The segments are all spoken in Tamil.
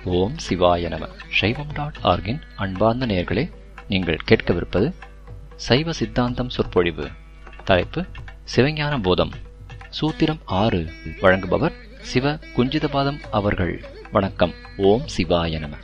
ஓம் சிவாய நம சைவம் டாட் ஆர்கின் அன்பார்ந்த நேயர்களே நீங்கள் கேட்கவிருப்பது சைவ சித்தாந்தம் சொற்பொழிவு தலைப்பு சிவஞான போதம் சூத்திரம் ஆறு வழங்குபவர் சிவ குஞ்சிதபாதம் அவர்கள் வணக்கம் ஓம் சிவாய நம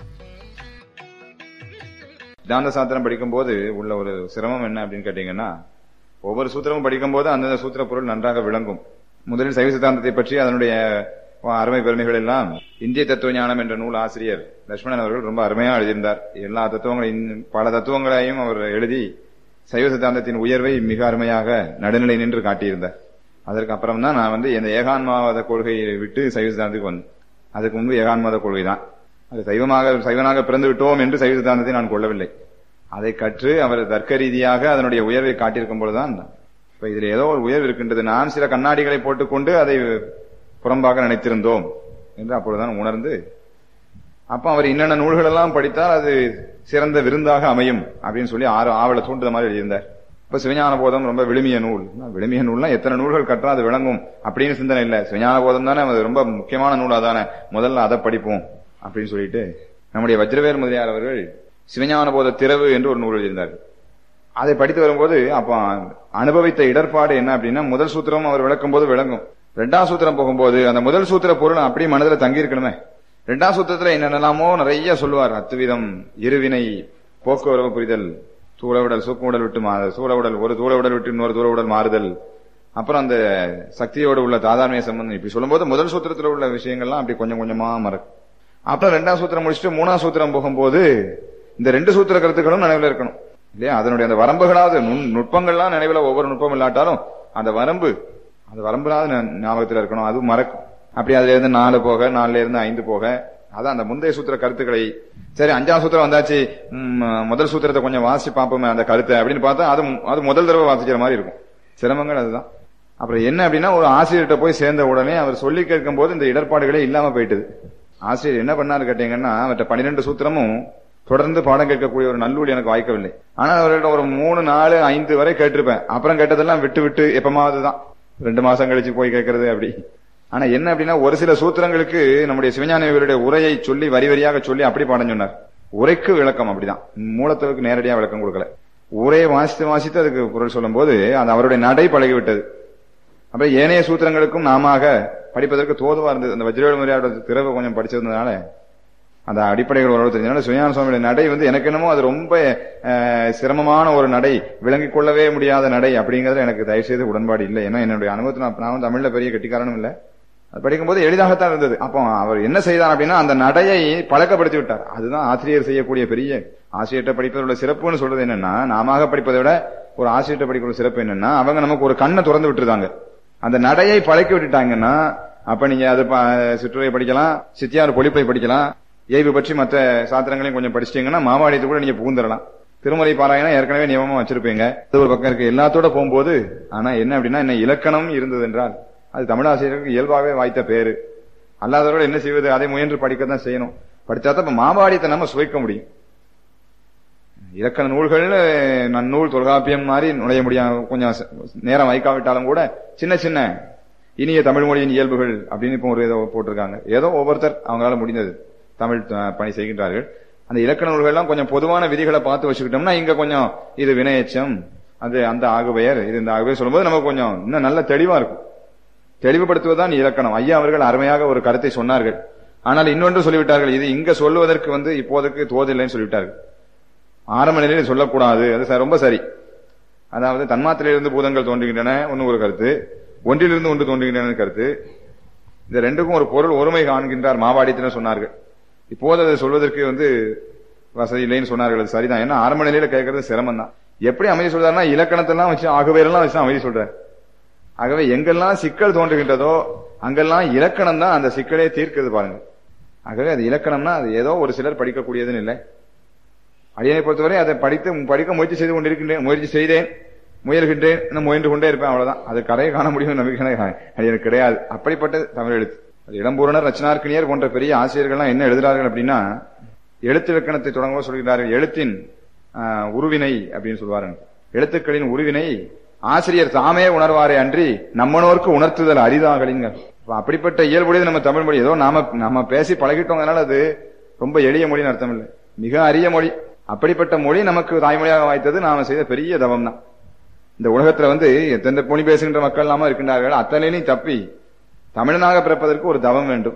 சித்தாந்த சாத்திரம் படிக்கும்போது உள்ள ஒரு சிரமம் என்ன அப்படின்னு கேட்டீங்கன்னா ஒவ்வொரு சூத்திரமும் படிக்கும்போது அந்தந்த சூத்திர பொருள் நன்றாக விளங்கும் முதலில் சைவ சித்தாந்தத்தை பற்றி அதனுடைய அருமை பெருமைகள் எல்லாம் இந்திய தத்துவ ஞானம் என்ற நூல் ஆசிரியர் லட்சுமணன் அவர்கள் ரொம்ப அருமையா எழுதியிருந்தார் எல்லா தத்துவங்களையும் பல தத்துவங்களையும் அவர் எழுதி சைவ சித்தாந்தத்தின் உயர்வை மிக அருமையாக நடுநிலை நின்று காட்டியிருந்தார் அதற்கு அப்புறம் தான் நான் வந்து இந்த ஏகான்மாவாத கொள்கையை விட்டு சைவ சித்தாந்தத்துக்கு வந்தேன் அதுக்கு முன்பு ஏகான்மாத கொள்கை தான் அது சைவமாக சைவனாக பிறந்து விட்டோம் என்று சைவ சித்தாந்தத்தை நான் கொள்ளவில்லை அதை கற்று அவர் தர்க்க ரீதியாக அதனுடைய உயர்வை காட்டியிருக்கும் பொழுதுதான் இப்ப இதுல ஏதோ ஒரு உயர்வு இருக்கின்றது நான் சில கண்ணாடிகளை போட்டுக்கொண்டு அதை புறம்பாக நினைத்திருந்தோம் என்று அப்பொழுதுதான் உணர்ந்து அப்ப அவர் என்னென்ன நூல்கள் எல்லாம் படித்தால் அது சிறந்த விருந்தாக அமையும் அப்படின்னு சொல்லி ஆறு ஆவலை தூண்டுத மாதிரி எழுதியிருந்தார் இப்ப சிவஞான போதம் ரொம்ப விழுமிய நூல் விழுமிய நூல்னா எத்தனை நூல்கள் கற்றா அது விளங்கும் அப்படின்னு சிந்தனை இல்லை சிவஞான போதம் தானே அது ரொம்ப முக்கியமான நூலா தானே முதல்ல அதை படிப்போம் அப்படின்னு சொல்லிட்டு நம்முடைய வஜ்ரவேல் முதலியார் அவர்கள் சிவஞான போத திறவு என்று ஒரு நூல் எழுதியிருந்தார் அதை படித்து வரும்போது அப்ப அனுபவித்த இடர்பாடு என்ன அப்படின்னா முதல் சூத்திரம் அவர் விளக்கும் போது விளங்கும் ரெண்டாம் சூத்திரம் போகும்போது அந்த முதல் சூத்திர பொருள் அப்படியே மனதில் தங்கி இருக்கணுமே ரெண்டாம் சூத்திரத்துல என்னென்னலாமோ நிறைய சொல்லுவார் அத்துவிதம் இருவினை போக்குவரவு புரிதல் தூள உடல் சூக்க உடல் விட்டு மாறுதல் சூழ உடல் ஒரு தூள உடல் விட்டு இன்னொரு தூள உடல் மாறுதல் அப்புறம் அந்த சக்தியோடு உள்ள தாதார்மிய சம்பந்தம் இப்படி சொல்லும்போது முதல் சூத்திரத்தில் உள்ள விஷயங்கள்லாம் அப்படி கொஞ்சம் கொஞ்சமா மறக்கும் அப்புறம் ரெண்டாம் சூத்திரம் முடிச்சுட்டு மூணாம் சூத்திரம் போகும்போது இந்த ரெண்டு சூத்திர கருத்துக்களும் நினைவில் இருக்கணும் இல்லையா அதனுடைய அந்த வரம்புகளாவது நுட்பங்கள்லாம் நினைவில் ஒவ்வொரு நுட்பம் இல்லாட்டாலும் அந்த வரம்பு அந்த வரம்புலாவது ஞாபகத்தில் இருக்கணும் அது மறக்கும் அப்படி அதுல இருந்து நாலு போக நாலுல இருந்து ஐந்து போக அதான் அந்த முந்தைய சூத்திர கருத்துக்களை சரி அஞ்சாம் சூத்திரம் வந்தாச்சு முதல் சூத்திரத்தை கொஞ்சம் வாசிச்சு பார்ப்போமே அந்த கருத்தை அப்படின்னு பார்த்தா அது அது முதல் தடவை வாசிக்கிற மாதிரி இருக்கும் சிரமங்கள் அதுதான் அப்புறம் என்ன அப்படின்னா ஒரு ஆசிரியர்கிட்ட போய் சேர்ந்த உடனே அவர் சொல்லி கேட்கும் போது இந்த இடர்பாடுகளே இல்லாம போயிட்டுது ஆசிரியர் என்ன பண்ணாரு கேட்டீங்கன்னா அவர்கிட்ட பன்னிரெண்டு சூத்திரமும் தொடர்ந்து பாடம் கேட்கக்கூடிய ஒரு நல்லூல் எனக்கு வாய்க்கவில்லை ஆனால் அவர்கிட்ட ஒரு மூணு நாலு ஐந்து வரை கேட்டிருப்பேன் அப்புறம் கேட்டதெல்லாம் விட்டு விட்டு எப்பமாவது தான் ரெண்டு மாசம் கழிச்சு போய் கேட்கறது அப்படி ஆனா என்ன அப்படின்னா ஒரு சில சூத்திரங்களுக்கு நம்முடைய சிவஞானிகளுடைய உரையை சொல்லி வரி வரியாக சொல்லி அப்படி பாடம் சொன்னார் உரைக்கு விளக்கம் அப்படிதான் மூலத்துக்கு நேரடியாக விளக்கம் கொடுக்கல உரையை வாசித்து வாசித்து அதுக்கு குரல் சொல்லும் போது அது அவருடைய நடை பழகிவிட்டது அப்ப ஏனைய சூத்திரங்களுக்கும் நாம படிப்பதற்கு தோதுவா இருந்தது அந்த வஜ்ரவேல் முறையோட திறவை கொஞ்சம் படிச்சிருந்ததுனால அந்த அடிப்படைகள் ஓரளவு தெரிஞ்சனால சுயான சுவாமியுடைய நடை வந்து எனக்கு என்னமோ அது ரொம்ப சிரமமான ஒரு நடை விளங்கிக் கொள்ளவே முடியாத நடை அப்படிங்கறதுல எனக்கு தயவு செய்து உடன்பாடு இல்லை ஏன்னா என்னுடைய அனுபவத்தில் நான் வந்து தமிழ்ல பெரிய கெட்டிக்காரனும் இல்லை அது படிக்கும்போது எளிதாகத்தான் இருந்தது அப்போ அவர் என்ன செய்தார் அப்படின்னா அந்த நடையை பழக்கப்படுத்தி விட்டார் அதுதான் ஆசிரியர் செய்யக்கூடிய பெரிய ஆசிரியர்கிட்ட படிப்பதோட சிறப்புன்னு சொல்றது என்னன்னா நாம படிப்பதை விட ஒரு ஆசிரியர்கிட்ட படிக்கிற சிறப்பு என்னன்னா அவங்க நமக்கு ஒரு கண்ணை திறந்து விட்டுருந்தாங்க அந்த நடையை பழக்கி விட்டுட்டாங்கன்னா அப்ப நீங்க அது சிற்றுரை படிக்கலாம் சித்தியார் பொழிப்பை படிக்கலாம் ஏய்வு பற்றி மற்ற சாத்திரங்களையும் கொஞ்சம் படிச்சிட்டீங்கன்னா மாவாடியத்து கூட நீங்க புகுந்துடலாம் திருமலை பாராயணம் ஏற்கனவே நியமமா வச்சிருப்பீங்க அது ஒரு பக்கம் இருக்கு எல்லாத்தோட போகும்போது ஆனா என்ன அப்படின்னா என்ன இலக்கணம் இருந்தது என்றால் அது தமிழாசிரியருக்கு இயல்பாகவே வாய்த்த பேரு அல்லாதவரோட என்ன செய்வது அதை முயன்று படிக்கத்தான் செய்யணும் படித்தா தான் மாவாடியத்தை நம்ம சுவைக்க முடியும் இலக்கண நூல்கள் நன்னூல் தொல்காப்பியம் மாதிரி நுழைய முடியாது கொஞ்சம் நேரம் வைக்காவிட்டாலும் கூட சின்ன சின்ன இனிய தமிழ் மொழியின் இயல்புகள் அப்படின்னு இப்போ ஒரு ஏதோ போட்டிருக்காங்க ஏதோ ஒவ்வொருத்தர் அவங்களால முடிந்தது தமிழ் பணி செய்கின்றார்கள் அந்த இலக்கண நூல்கள்லாம் கொஞ்சம் பொதுவான விதிகளை பார்த்து வச்சுக்கிட்டோம்னா இங்க கொஞ்சம் இது வினையச்சம் அது அந்த ஆகுபெயர் இது இந்த ஆகுபெயர் சொல்லும்போது நமக்கு கொஞ்சம் இன்னும் நல்ல தெளிவா இருக்கும் தெளிவுபடுத்துவதுதான் இலக்கணம் ஐயா அவர்கள் அருமையாக ஒரு கருத்தை சொன்னார்கள் ஆனால் இன்னொன்று சொல்லிவிட்டார்கள் இது இங்க சொல்லுவதற்கு வந்து இப்போதைக்கு தோதில்லைன்னு சொல்லிவிட்டார்கள் ஆரம்ப நிலையில் சொல்லக்கூடாது அது ரொம்ப சரி அதாவது தன்மாத்திரையிலிருந்து பூதங்கள் தோன்றுகின்றன ஒன்னு ஒரு கருத்து ஒன்றிலிருந்து ஒன்று தோன்றுகின்றன கருத்து இந்த ரெண்டுக்கும் ஒரு பொருள் ஒருமை காண்கின்றார் மாவாடித்தினர் சொன்னார்கள் இப்போது அதை சொல்வதற்கு வந்து வசதி இல்லைன்னு சொன்னார்கள் அது சரிதான் ஏன்னா ஆரம்ப நிலையில கேட்கறது சிரமம் தான் எப்படி அமைதி சொல்றாருன்னா இலக்கணத்தெல்லாம் வச்சு ஆகவேரெல்லாம் வச்சு அமைதி சொல்றாரு ஆகவே எங்கெல்லாம் சிக்கல் தோன்றுகின்றதோ அங்கெல்லாம் இலக்கணம் தான் அந்த சிக்கலே தீர்க்கிறது பாருங்க ஆகவே அது இலக்கணம்னா அது ஏதோ ஒரு சிலர் படிக்கக்கூடியதுன்னு இல்லை அடியனை பொறுத்தவரை அதை படித்து படிக்க முயற்சி செய்து கொண்டிருக்கின்றேன் முயற்சி செய்தேன் முயல்கின்றேன் இன்னும் முயன்று கொண்டே இருப்பேன் அவ்வளவுதான் அது கரையை காண முடியும் நம்பிக்கை எனக்கு கிடையாது அப்படிப்பட்டது தமிழ் எழுத்து அது இடம்பூரணர் ரச்சனார்க்கினியர் போன்ற பெரிய ஆசிரியர்கள்லாம் என்ன எழுதுறார்கள் அப்படின்னா எழுத்து இலக்கணத்தை தொடங்குவோம் சொல்கிறார்கள் எழுத்தின் உருவினை அப்படின்னு சொல்வாருங்க எழுத்துக்களின் உருவினை ஆசிரியர் தாமே உணர்வாரே அன்றி நம்மனோருக்கு உணர்த்துதல் அரிதாகலிங்க அப்படிப்பட்ட இயல்புடையது நம்ம தமிழ் மொழி ஏதோ நாம நம்ம பேசி பழகிட்டோங்கனால அது ரொம்ப எளிய மொழின்னு அர்த்தம் இல்லை மிக அரிய மொழி அப்படிப்பட்ட மொழி நமக்கு தாய்மொழியாக வாய்த்தது நாம செய்த பெரிய தவம் தான் இந்த உலகத்துல வந்து எத்தனை மொழி பேசுகின்ற மக்கள் எல்லாம இருக்கின்றார்கள் அத்தனையிலையும் தப்பி தமிழனாக பிறப்பதற்கு ஒரு தவம் வேண்டும்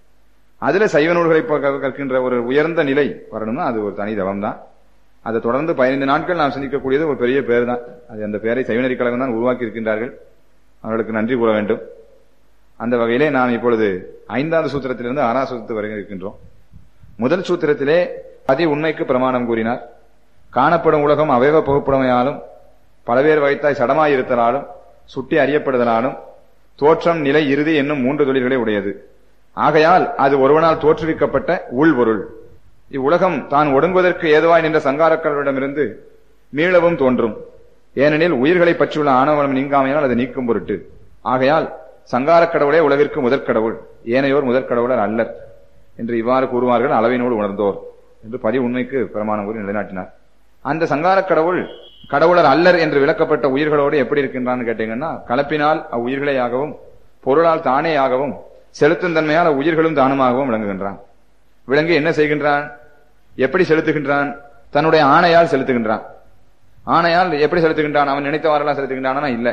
அதுல சைவ நூல்களை ப- கற்கின்ற ஒரு உயர்ந்த நிலை வரணும்னா அது ஒரு தனி தவம் தான் அதை தொடர்ந்து பதினைந்து நாட்கள் நாம் சிந்திக்கக்கூடியது ஒரு பெரிய பேர் தான் அது அந்த பேரை சைவநெறி கழகம் தான் உருவாக்கி இருக்கின்றார்கள் அவர்களுக்கு நன்றி கூற வேண்டும் அந்த வகையிலே நாம் இப்பொழுது ஐந்தாவது சூத்திரத்திலிருந்து ஆறாம் சூத்திரத்து வரை இருக்கின்றோம் முதல் சூத்திரத்திலே அதி உண்மைக்கு பிரமாணம் கூறினார் காணப்படும் உலகம் அவயவ பகுப்புடமையாலும் பலவேறு வகைத்தாய் சடமாயிருத்தலாலும் சுட்டி அறியப்படுதலாலும் தோற்றம் நிலை இறுதி என்னும் மூன்று தொழில்களை உடையது ஆகையால் அது ஒருவனால் தோற்றுவிக்கப்பட்ட உள்பொருள் இவ்வுலகம் தான் ஒடுங்குவதற்கு ஏதுவாய் நின்ற சங்காரக்களிடமிருந்து மீளவும் தோன்றும் ஏனெனில் உயிர்களை பற்றியுள்ள ஆணவம் நீங்காமையால் அதை நீக்கும் பொருட்டு ஆகையால் சங்காரக் கடவுளே உலகிற்கு முதற்கடவுள் ஏனையோர் முதற்கடவுளர் அல்லர் என்று இவ்வாறு கூறுவார்கள் அளவினோடு உணர்ந்தோர் என்று பதி உண்மைக்கு பிரமாணம் கூறி நிலைநாட்டினார் அந்த சங்காரக் கடவுள் கடவுளர் அல்லர் என்று விளக்கப்பட்ட உயிர்களோடு எப்படி இருக்கின்றான்னு கேட்டீங்கன்னா கலப்பினால் அவ்வுயிர்களையாகவும் பொருளால் தானேயாகவும் செலுத்தும் தன்மையால் அவ்வுயிர்களும் தானுமாகவும் விளங்குகின்றான் விளங்கி என்ன செய்கின்றான் எப்படி செலுத்துகின்றான் தன்னுடைய ஆணையால் செலுத்துகின்றான் ஆணையால் எப்படி செலுத்துகின்றான் அவன் நினைத்தவாறெல்லாம் செலுத்துகின்றானா இல்ல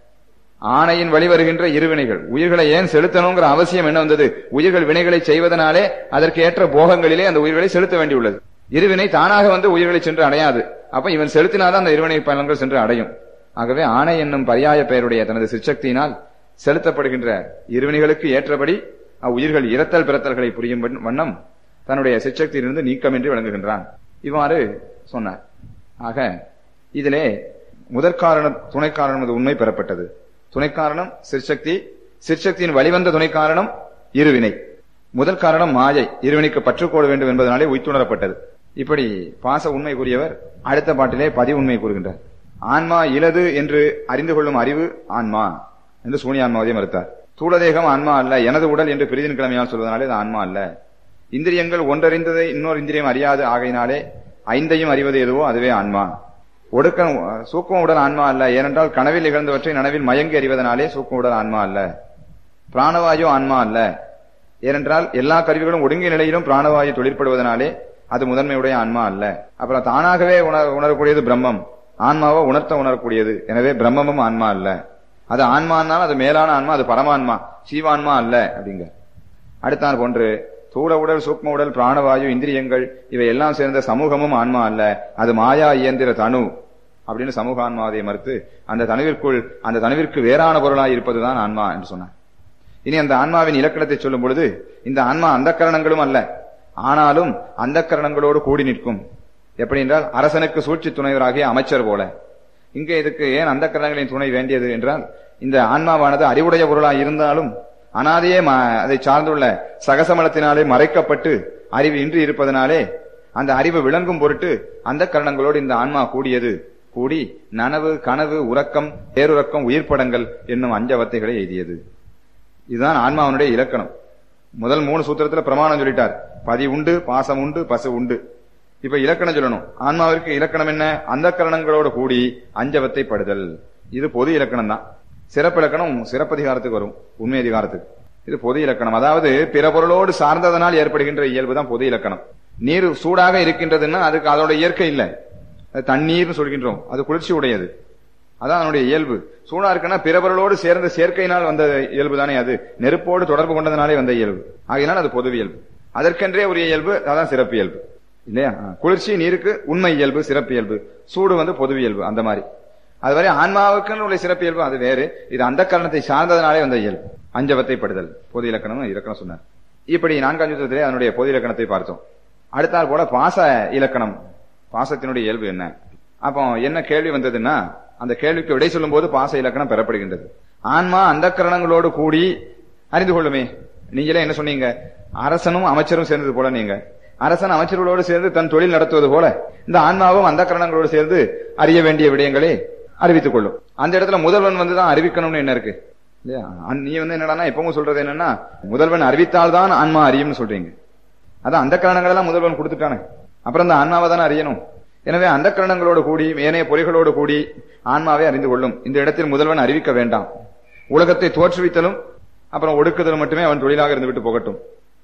ஆணையின் வழி வருகின்ற இருவினைகள் உயிர்களை ஏன் செலுத்தணுங்கிற அவசியம் என்ன வந்தது உயிர்கள் வினைகளை செய்வதனாலே அதற்கு ஏற்ற போகங்களிலே அந்த உயிர்களை செலுத்த வேண்டியுள்ளது இருவினை தானாக வந்து உயிர்களை சென்று அடையாது அப்ப இவன் செலுத்தினாதான் அந்த இருவினை பலன்கள் சென்று அடையும் ஆகவே ஆணை என்னும் பரியாய பெயருடைய தனது சிற்சக்தியினால் செலுத்தப்படுகின்ற இருவினைகளுக்கு ஏற்றபடி அவ்வுயிர்கள் இரத்தல் பிறத்தல்களை புரியும் வண்ண- வண்ணம் தன்னுடைய சிற்சக்தியிலிருந்து நீக்கமின்றி விளங்குகின்றான் இவ்வாறு சொன்னார் ஆக இதிலே முதற்காரண துணை காரணம் அது உண்மை பெறப்பட்டது துணை காரணம் சிற்சக்தி சிற்சக்தியின் வழிவந்த துணை காரணம் இருவினை முதல் காரணம் மாயை இருவினைக்கு பற்றுக்கோடு வேண்டும் என்பதனாலே உய்த்துணரப்பட்டது இப்படி பாச உண்மை கூறியவர் அடுத்த பாட்டிலே பதி உண்மை கூறுகின்றார் ஆன்மா இலது என்று அறிந்து கொள்ளும் அறிவு ஆன்மா என்று சூனியான்மாவதை மறுத்தார் தூளதேகம் ஆன்மா அல்ல எனது உடல் என்று பிரிதின் கிழமையால் சொல்வதனாலே அது ஆன்மா அல்ல இந்திரியங்கள் ஒன்றறிந்ததை இன்னொரு இந்திரியம் அறியாது ஆகையினாலே ஐந்தையும் அறிவது எதுவோ அதுவே ஆன்மா ஒடுக்கம் சூக்கும உடல் ஆன்மா அல்ல ஏனென்றால் கனவில் நிகழ்ந்தவற்றை நனவில் மயங்கி அறிவதனாலே சூக்கும உடல் ஆன்மா அல்ல பிராணவாயு ஆன்மா அல்ல ஏனென்றால் எல்லா கருவிகளும் ஒடுங்கிய நிலையிலும் பிராணவாயு தொழிற்படுவதனாலே அது முதன்மையுடைய ஆன்மா அல்ல அப்புறம் தானாகவே உணர உணரக்கூடியது பிரம்மம் ஆன்மாவை உணர்த்த உணரக்கூடியது எனவே பிரம்மமும் ஆன்மா அல்ல அது ஆன்மானால் அது மேலான ஆன்மா அது பரமான்மா சீவான்மா அல்ல அப்படிங்க அடுத்தார் போன்று தூள உடல் சூக்ம உடல் பிராணவாயு இந்திரியங்கள் இவை எல்லாம் சேர்ந்த சமூகமும் ஆன்மா அல்ல அது மாயா இயந்திர தனு அப்படின்னு சமூக ஆன்மாவை மறுத்து அந்த தனுவிற்குள் அந்த தனுவிற்கு வேறான பொருளாய் இருப்பதுதான் ஆன்மா என்று சொன்னார் இனி அந்த ஆன்மாவின் இலக்கணத்தை சொல்லும் பொழுது இந்த ஆன்மா அந்த கரணங்களும் அல்ல ஆனாலும் அந்த கரணங்களோடு கூடி நிற்கும் எப்படி என்றால் அரசனுக்கு சூழ்ச்சி துணைவராகிய அமைச்சர் போல இங்கே இதுக்கு ஏன் அந்த கரணங்களின் துணை வேண்டியது என்றால் இந்த ஆன்மாவானது அறிவுடைய பொருளாய் இருந்தாலும் அனாதையே ம- அதை சார்ந்துள்ள சகசமலத்தினாலே மறைக்கப்பட்டு அறிவு இன்றி இருப்பதனாலே அந்த அறிவு விளங்கும் பொருட்டு அந்த கரணங்களோடு இந்த ஆன்மா கூடியது கூடி நனவு கனவு உறக்கம் பேருறக்கம் உயிர்ப்படங்கள் என்னும் அஞ்சவத்தைகளை எய்தியது இதுதான் ஆன்மாவனுடைய இலக்கணம் முதல் மூணு சூத்திரத்துல பிரமாணம் சொல்லிட்டார் பதி உண்டு பாசம் உண்டு பசு உண்டு இப்ப இலக்கணம் சொல்லணும் ஆன்மாவிற்கு இலக்கணம் என்ன அந்த கரணங்களோட கூடி அஞ்சவத்தை படுதல் இது பொது இலக்கணம் தான் சிறப்பு இலக்கணம் சிறப்பதிகாரத்துக்கு வரும் உண்மை அதிகாரத்துக்கு இது பொது இலக்கணம் அதாவது பிற பொருளோடு சார்ந்ததனால் ஏற்படுகின்ற இயல்பு தான் பொது இலக்கணம் நீர் சூடாக இருக்கின்றதுன்னா அதுக்கு அதோட இயற்கை இல்லை அது தண்ணீர்னு சொல்கின்றோம் அது குளிர்ச்சி உடையது அதான் அதனுடைய இயல்பு சூடா இருக்குன்னா பிறவர்களோடு சேர்ந்த சேர்க்கையினால் வந்த இயல்பு தானே அது நெருப்போடு தொடர்பு கொண்டதனாலே வந்த இயல்பு ஆகையினால் அது பொது இயல்பு அதற்கென்றே உரிய இயல்பு அதான் சிறப்பு இயல்பு இல்லையா ஆ, குளிர்ச்சி நீருக்கு உண்மை இயல்பு சிறப்பு இயல்பு சூடு வந்து பொது இயல்பு அந்த மாதிரி அதுவரை ஆன்மாவுக்குன்னு உள்ள சிறப்பு இயல்பு அது வேறு இது அந்த காரணத்தை சார்ந்ததனாலே வந்த இயல்பு அஞ்சவத்தை படுதல் பொது இலக்கணம் இலக்கணம் சொன்னார் இப்படி நான்காம் யுத்தத்திலே அதனுடைய பொது இலக்கணத்தை பார்த்தோம் அடுத்தாற் போல பாச இலக்கணம் பாசத்தினுடைய இயல்பு என்ன அப்போ என்ன கேள்வி வந்ததுன்னா அந்த கேள்விக்கு விடை சொல்லும் போது பாச இலக்கணம் பெறப்படுகின்றது ஆன்மா அந்த கரணங்களோடு கூடி அறிந்து கொள்ளுமே நீங்களே என்ன சொன்னீங்க அரசனும் அமைச்சரும் சேர்ந்தது போல நீங்க அரசன் அமைச்சர்களோடு சேர்ந்து தன் தொழில் நடத்துவது போல இந்த ஆன்மாவும் அந்த கரணங்களோடு சேர்ந்து அறிய வேண்டிய விடயங்களை அறிவித்துக் கொள்ளும் அந்த இடத்துல முதல்வன் வந்து தான் அறிவிக்கணும்னு என்ன இருக்கு இல்லையா அந் நீ வந்து என்னடான்னா எப்பவும் சொல்றது என்னன்னா முதல்வன் அறிவித்தால்தான் ஆன்மா அறியும்னு சொல்றீங்க அதான் அந்த கரணங்கள் எல்லாம் முதல்வன் கொடுத்துட்டானே அப்புறம் இந்த ஆன்மாவை தானே அறியணும் எனவே அந்த கரணங்களோடு கூடி ஏனைய பொறிகளோடு கூடி ஆன்மாவை அறிந்து கொள்ளும் இந்த இடத்தில் முதல்வன் அறிவிக்க வேண்டாம் உலகத்தை தோற்றுவித்தலும் அப்புறம் ஒடுக்குதலும் மட்டுமே அவன் தொழிலாக இருந்து விட்டு போகட்டும்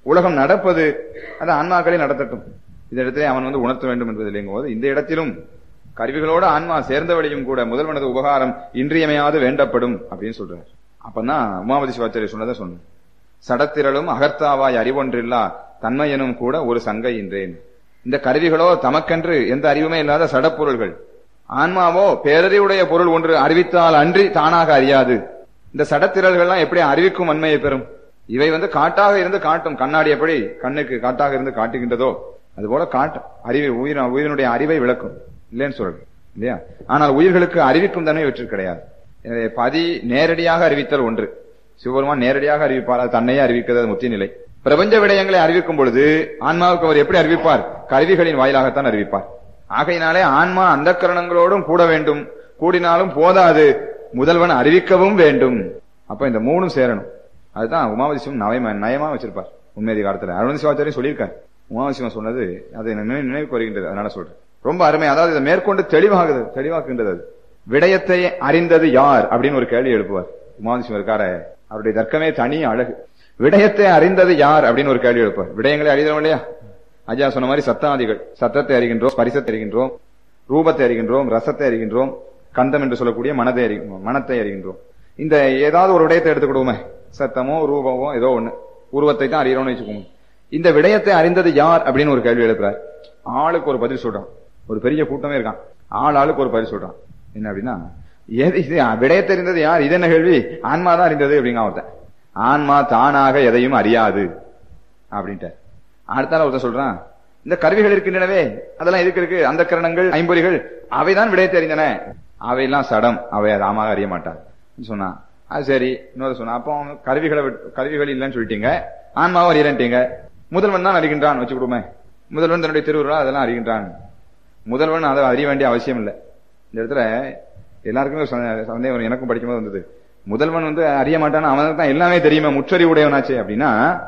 உலகம் நடப்பது அது ஆன்மாக்களே நடத்தட்டும் இந்த இடத்திலே அவன் வந்து உணர்த்த வேண்டும் என்பதில்லைங்கும் போது இந்த இடத்திலும் கருவிகளோட ஆன்மா சேர்ந்தவழியும் கூட முதல்வனது உபகாரம் இன்றியமையாது வேண்டப்படும் அப்படின்னு சொல்றார் அப்பதான் உமாபதி சிவாச்சாரிய சொன்னதை சொன்னேன் சடத்திரளும் அகர்த்தாவாய் அறிவொன்றில்லா தன்மையனும் கூட ஒரு சங்கை என்றேன் இந்த கருவிகளோ தமக்கென்று எந்த அறிவுமே இல்லாத சடப்பொருள்கள் ஆன்மாவோ பேரறிவுடைய பொருள் ஒன்று அறிவித்தால் அன்றி தானாக அறியாது இந்த சடத்திரல்கள்லாம் எப்படி அறிவிக்கும் வன்மையை பெறும் இவை வந்து காட்டாக இருந்து காட்டும் கண்ணாடி எப்படி கண்ணுக்கு காட்டாக இருந்து காட்டுகின்றதோ அதுபோல காட்டும் அறிவை உயிர் உயிரினுடைய அறிவை விளக்கும் இல்லைன்னு சொல்றேன் இல்லையா ஆனால் உயிர்களுக்கு அறிவிக்கும் தன்மை இவற்றில் கிடையாது எனவே பதி நேரடியாக அறிவித்தல் ஒன்று சிவபெருமான் நேரடியாக அறிவிப்பார் அது தன்னையே அறிவிக்கிறது முத்தி நிலை பிரபஞ்ச விடயங்களை அறிவிக்கும் பொழுது ஆன்மாவுக்கு அவர் எப்படி அறிவிப்பார் கருவிகளின் வாயிலாகத்தான் அறிவிப்பார் ஆகையினாலே ஆன்மா அந்த கரணங்களோடும் கூட வேண்டும் கூடினாலும் போதாது முதல்வன் அறிவிக்கவும் வேண்டும் அப்ப இந்த மூணும் சேரணும் அதுதான் உமாவதிசிவம் நயமா நயமா வச்சிருப்பார் உண்மையதி காலத்துல அருண் சிவாச்சாரியும் சொல்லியிருக்காரு உமாவதிசிவம் சொன்னது அது நினை- நினைவுக்கு வருகின்றது அதனால சொல்றேன் ரொம்ப அருமை அதாவது இதை மேற்கொண்டு தெளிவாகுது தெளிவாக்குகின்றது அது விடயத்தை அறிந்தது யார் அப்படின்னு ஒரு கேள்வி எழுப்புவார் உமாவதிசிவம் இருக்கார அவருடைய தர்க்கமே தனி அழகு விடயத்தை அறிந்தது யார் அப்படின்னு ஒரு கேள்வி எழுப்பார் விடயங்களை அறிதோம் இல்லையா அஜா சொன்ன மாதிரி சத்தாதிகள் சத்தத்தை அறிகின்றோம் பரிசத்தை அறிகின்றோம் ரூபத்தை அறிகின்றோம் ரசத்தை அறிகின்றோம் கந்தம் என்று சொல்லக்கூடிய மனதை அறி மனத்தை அறிகின்றோம் இந்த ஏதாவது ஒரு விடயத்தை எடுத்துக்கிடுவோமே சத்தமோ ரூபமோ ஏதோ ஒண்ணு உருவத்தை தான் அறிகிறோம்னு வச்சுக்கோங்க இந்த விடயத்தை அறிந்தது யார் அப்படின்னு ஒரு கேள்வி எழுப்புறார் ஆளுக்கு ஒரு பதில் சொல்றான் ஒரு பெரிய கூட்டமே இருக்கான் ஆள் ஆளுக்கு ஒரு பதில் சொல்றான் என்ன அப்படின்னா எது இது விடயத்தை அறிந்தது யார் இது என்ன கேள்வி ஆன்மா தான் அறிந்தது அப்படிங்க ஒருத்தன் ஆன்மா தானாக எதையும் அறியாது அப்படின்ட்டு அடுத்தால ஒருத்தன் சொல்றான் இந்த கருவிகள் இருக்கின்றனவே அதெல்லாம் எதுக்கு இருக்கு அந்த கரணங்கள் ஐம்பொறிகள் அவைதான் விடயத்தை அறிந்தன அவையெல்லாம் சடம் அவை ராமாக அறிய மாட்டான் சொன்னான் அது சரி இன்னொரு சொன்னா அப்போ அவங்க கருவிகளை விட்டு- கருவிகள் இல்லைன்னு சொல்லிட்டீங்க ஆன்மாவும் அறியறன்ட்டீங்க முதல்வன் தான் அறிகின்றான் வச்சு கொடுமே முதல்வன் தன்னுடைய திருவுருளா அதெல்லாம் அறிகின்றான் முதல்வன் அதை அறிய வேண்டிய அவசியம் இல்லை இந்த இடத்துல எல்லாருக்குமே ஒரு சந்தே- சந்தேகம் வரும். எனக்கும் படிக்கும்போது வந்தது முதல்வன் வந்து அறிய மாட்டான் அவனுக்கு தான் எல்லாமே தெரியுமே முற்றறி உடையவனாச்சே அப்படின்னா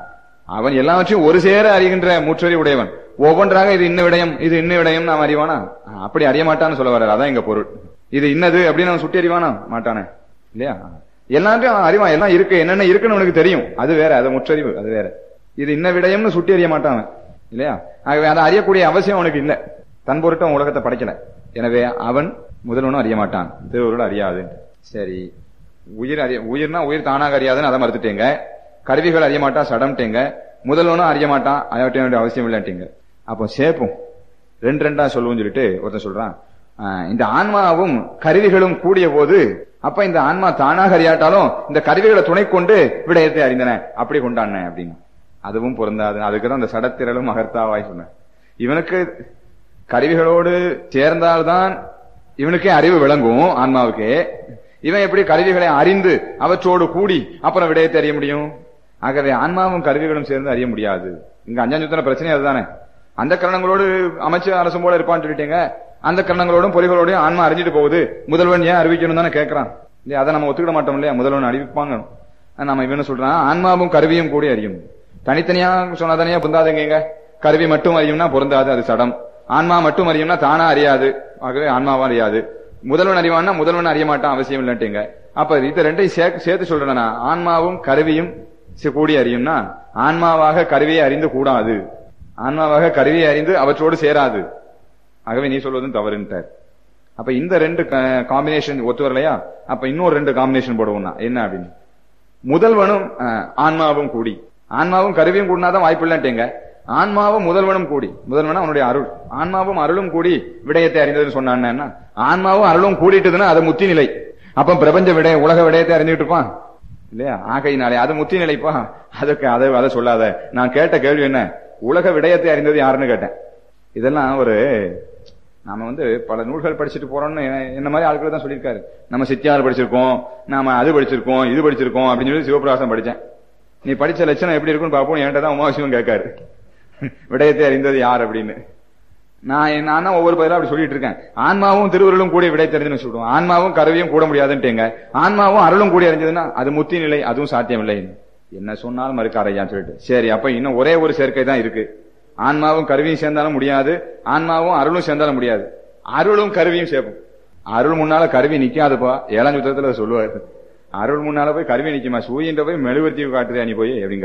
அவன் எல்லாவற்றையும் ஒரு சேர அறிகின்ற முற்றறி உடையவன் ஒவ்வொன்றாக இது இன்ன விடயம் இது இன்ன விடயம் நாம் அறிவானா ஆ, அப்படி அறிய மாட்டான்னு சொல்ல வர்றாரு அதான் எங்க பொருள் இது இன்னது அப்படின்னு அவன் சுட்டி அறிவானா மாட்டானே இல்லையா எல்லாத்தையும் அவன் அறிவான் எல்லாம் இருக்கு என்னென்ன இருக்குன்னு அவனுக்கு தெரியும் அது வேற அது முற்றறிவு அது வேற இது இன்ன விடயம்னு சுட்டி அறிய மாட்டான் அவன். இல்லையா ஆகவே அதை அறியக்கூடிய அவசியம் அவனுக்கு இல்ல தன் பொருட்டு அவன் உலகத்தை படைக்கல எனவே அவன் முதல்வனும் அறிய மாட்டான் திருவருள் அறியாது சரி உயிர் அறிய உயிர்னா உயிர் தானாக அறியாதுன்னு அதை மறுத்துட்டீங்க கருவிகள் அறிய மாட்டான் சடம்ட்டீங்க முதல்வனும் அறிய மாட்டான் அறிய வேண்டிய அவசியம் இல்லைன்ட்டீங்க அப்போ சேப்பும் ரெண்டு ரெண்டா சொல்லுவோம்னு சொல்லிட்டு ஒருத்தன் சொல்றான் ஆஹ், இந்த ஆன்மாவும் கருவிகளும் கூடிய போது அப்ப இந்த ஆன்மா தானாக அறியாட்டாலும் இந்த கருவிகளை துணை கொண்டு விடயத்தை அறிந்தன அப்படி கொண்டாடின அப்படின்னு அதுவும் பொருந்தாது அதுக்குதான் அந்த சடத்திரலும் அகர்த்தாவாய் சொன்னேன் இவனுக்கு கருவிகளோடு சேர்ந்தால்தான் இவனுக்கே அறிவு விளங்கும் ஆன்மாவுக்கு இவன் எப்படி கருவிகளை அறிந்து அவற்றோடு கூடி அப்புறம் விடயத்தை அறிய முடியும் ஆகவே ஆன்மாவும் கருவிகளும் சேர்ந்து அறிய முடியாது இங்க அஞ்சாஞ்சுத்தன பிரச்சனை அதுதானே அந்த கரணங்களோடு அமைச்சு அரசும் போல இருப்பான்னு சொல்லிட்டீங்க அந்த கரணங்களோடும் பொறிகளோடையும் ஆன்மா அறிஞ்சிட்டு போகுது முதல்வன் ஏன் அறிவிக்கணும் தானே கேட்கறான் இல்லையா அதை நம்ம ஒத்துக்கிட மாட்டோம் இல்லையா முதல்வன் அறிவிப்பாங்க நம்ம இவனு சொல்றான் ஆன்மாவும் கருவியும் கூடி அறியும் தனித்தனியா சொன்னா தனியா பொந்தாதுங்க கருவி மட்டும் அறியும்னா பொருந்தாது அது சடம் ஆன்மா மட்டும் அறியும்னா தானா அறியாது ஆகவே ஆன்மாவும் அறியாது முதல்வன் அறிவான்னா முதல்வன் அறிய மாட்டான் அவசியம் இல்லைன்ட்டீங்க அப்ப இது ரெண்டையும் சே- சேர்த்து சொல்றேன் நான். ஆன்மாவும் கருவியும் சி- கூடி அறியும்னா ஆன்மாவாக கருவியை அறிந்து கூடாது ஆன்மாவாக கருவியை அறிந்து அவற்றோடு சேராது ஆகவே நீ சொல்வதும் தவறுன்ட்டார் அப்ப இந்த ரெண்டு காம்பினேஷன் ஒத்து வரலையா அப்ப இன்னொரு ரெண்டு காம்பினேஷன் போடுவோம்னா என்ன அப்படின்னு முதல்வனும் அஹ், ஆன்மாவும் கூடி ஆன்மாவும் கருவியும் கூடினாதான் வாய்ப்பு இல்லைன்ட்டீங்க ஆன்மாவும் முதல்வனும் கூடி முதல்வனா அவனுடைய அருள் ஆன்மாவும் அருளும் கூடி விடயத்தை அறிந்ததுன்னு சொன்னான்னா ஆன்மாவும் அருளும் கூடிட்டுதுன்னா அது முத்தி நிலை அப்ப பிரபஞ்ச விடய உலக விடயத்தை அறிஞ்சுட்டு இருப்பான் இல்லையா ஆகையினாலே அது முத்தி நிலைப்பா அதுக்கு அதை அதை சொல்லாத நான் கேட்ட கேள்வி என்ன உலக விடயத்தை அறிந்தது யாருன்னு கேட்டேன் இதெல்லாம் ஒரு நாம வந்து பல நூல்கள் படிச்சுட்டு போறோம்னு என்ன மாதிரி ஆட்கள் தான் சொல்லியிருக்காரு நம்ம சித்தியார் படிச்சிருக்கோம் நாம அது படிச்சிருக்கோம் இது படிச்சிருக்கோம் அப்படின்னு சொல்லி சிவபிரகாசம் படிச்சேன் நீ படிச்ச லட்சணம் எப்படி இருக்குன்னு பார்ப்போம் என்கிட்ட தான் உமாவிசிவம் கேட்காரு விடயத்தை அறிந்தது யார் அப்படின்னு நான் நான் தான் ஒவ்வொரு பதிலாக அப்படி சொல்லிட்டு இருக்கேன் ஆன்மாவும் திருவருளும் கூட விடை தெரிஞ்சுன்னு சொல்லுவோம் ஆன்மாவும் கருவியும் கூட முடியாதுன்ட்டேங்க ஆன்மாவும் அருளும் கூடி அறிஞ்சதுன்னா அது முத்தி நிலை அதுவும் சாத்தியம் இல்லை என்ன சொன்னாலும் மறுக்கார் ஐயான்னு சொல்லிட்டு சரி அப்ப இன்னும் ஒரே ஒரு சேர்க்கை தான் இருக்கு ஆன்மாவும் கருவியும் சேர்ந்தாலும் முடியாது ஆன்மாவும் அருளும் சேர்ந்தாலும் முடியாது அருளும் கருவியும் சேர்ப்போம் அருள் முன்னால கருவி நிக்காதுப்பா ஏழாம் சுத்தத்துல அதை சொல்லுவாரு அருள் முன்னால போய் கருவி நிக்குமா சூரியன்ற போய் மெழுகுவர்த்தி காட்டுறியா நீ போய் அப்படிங்கார்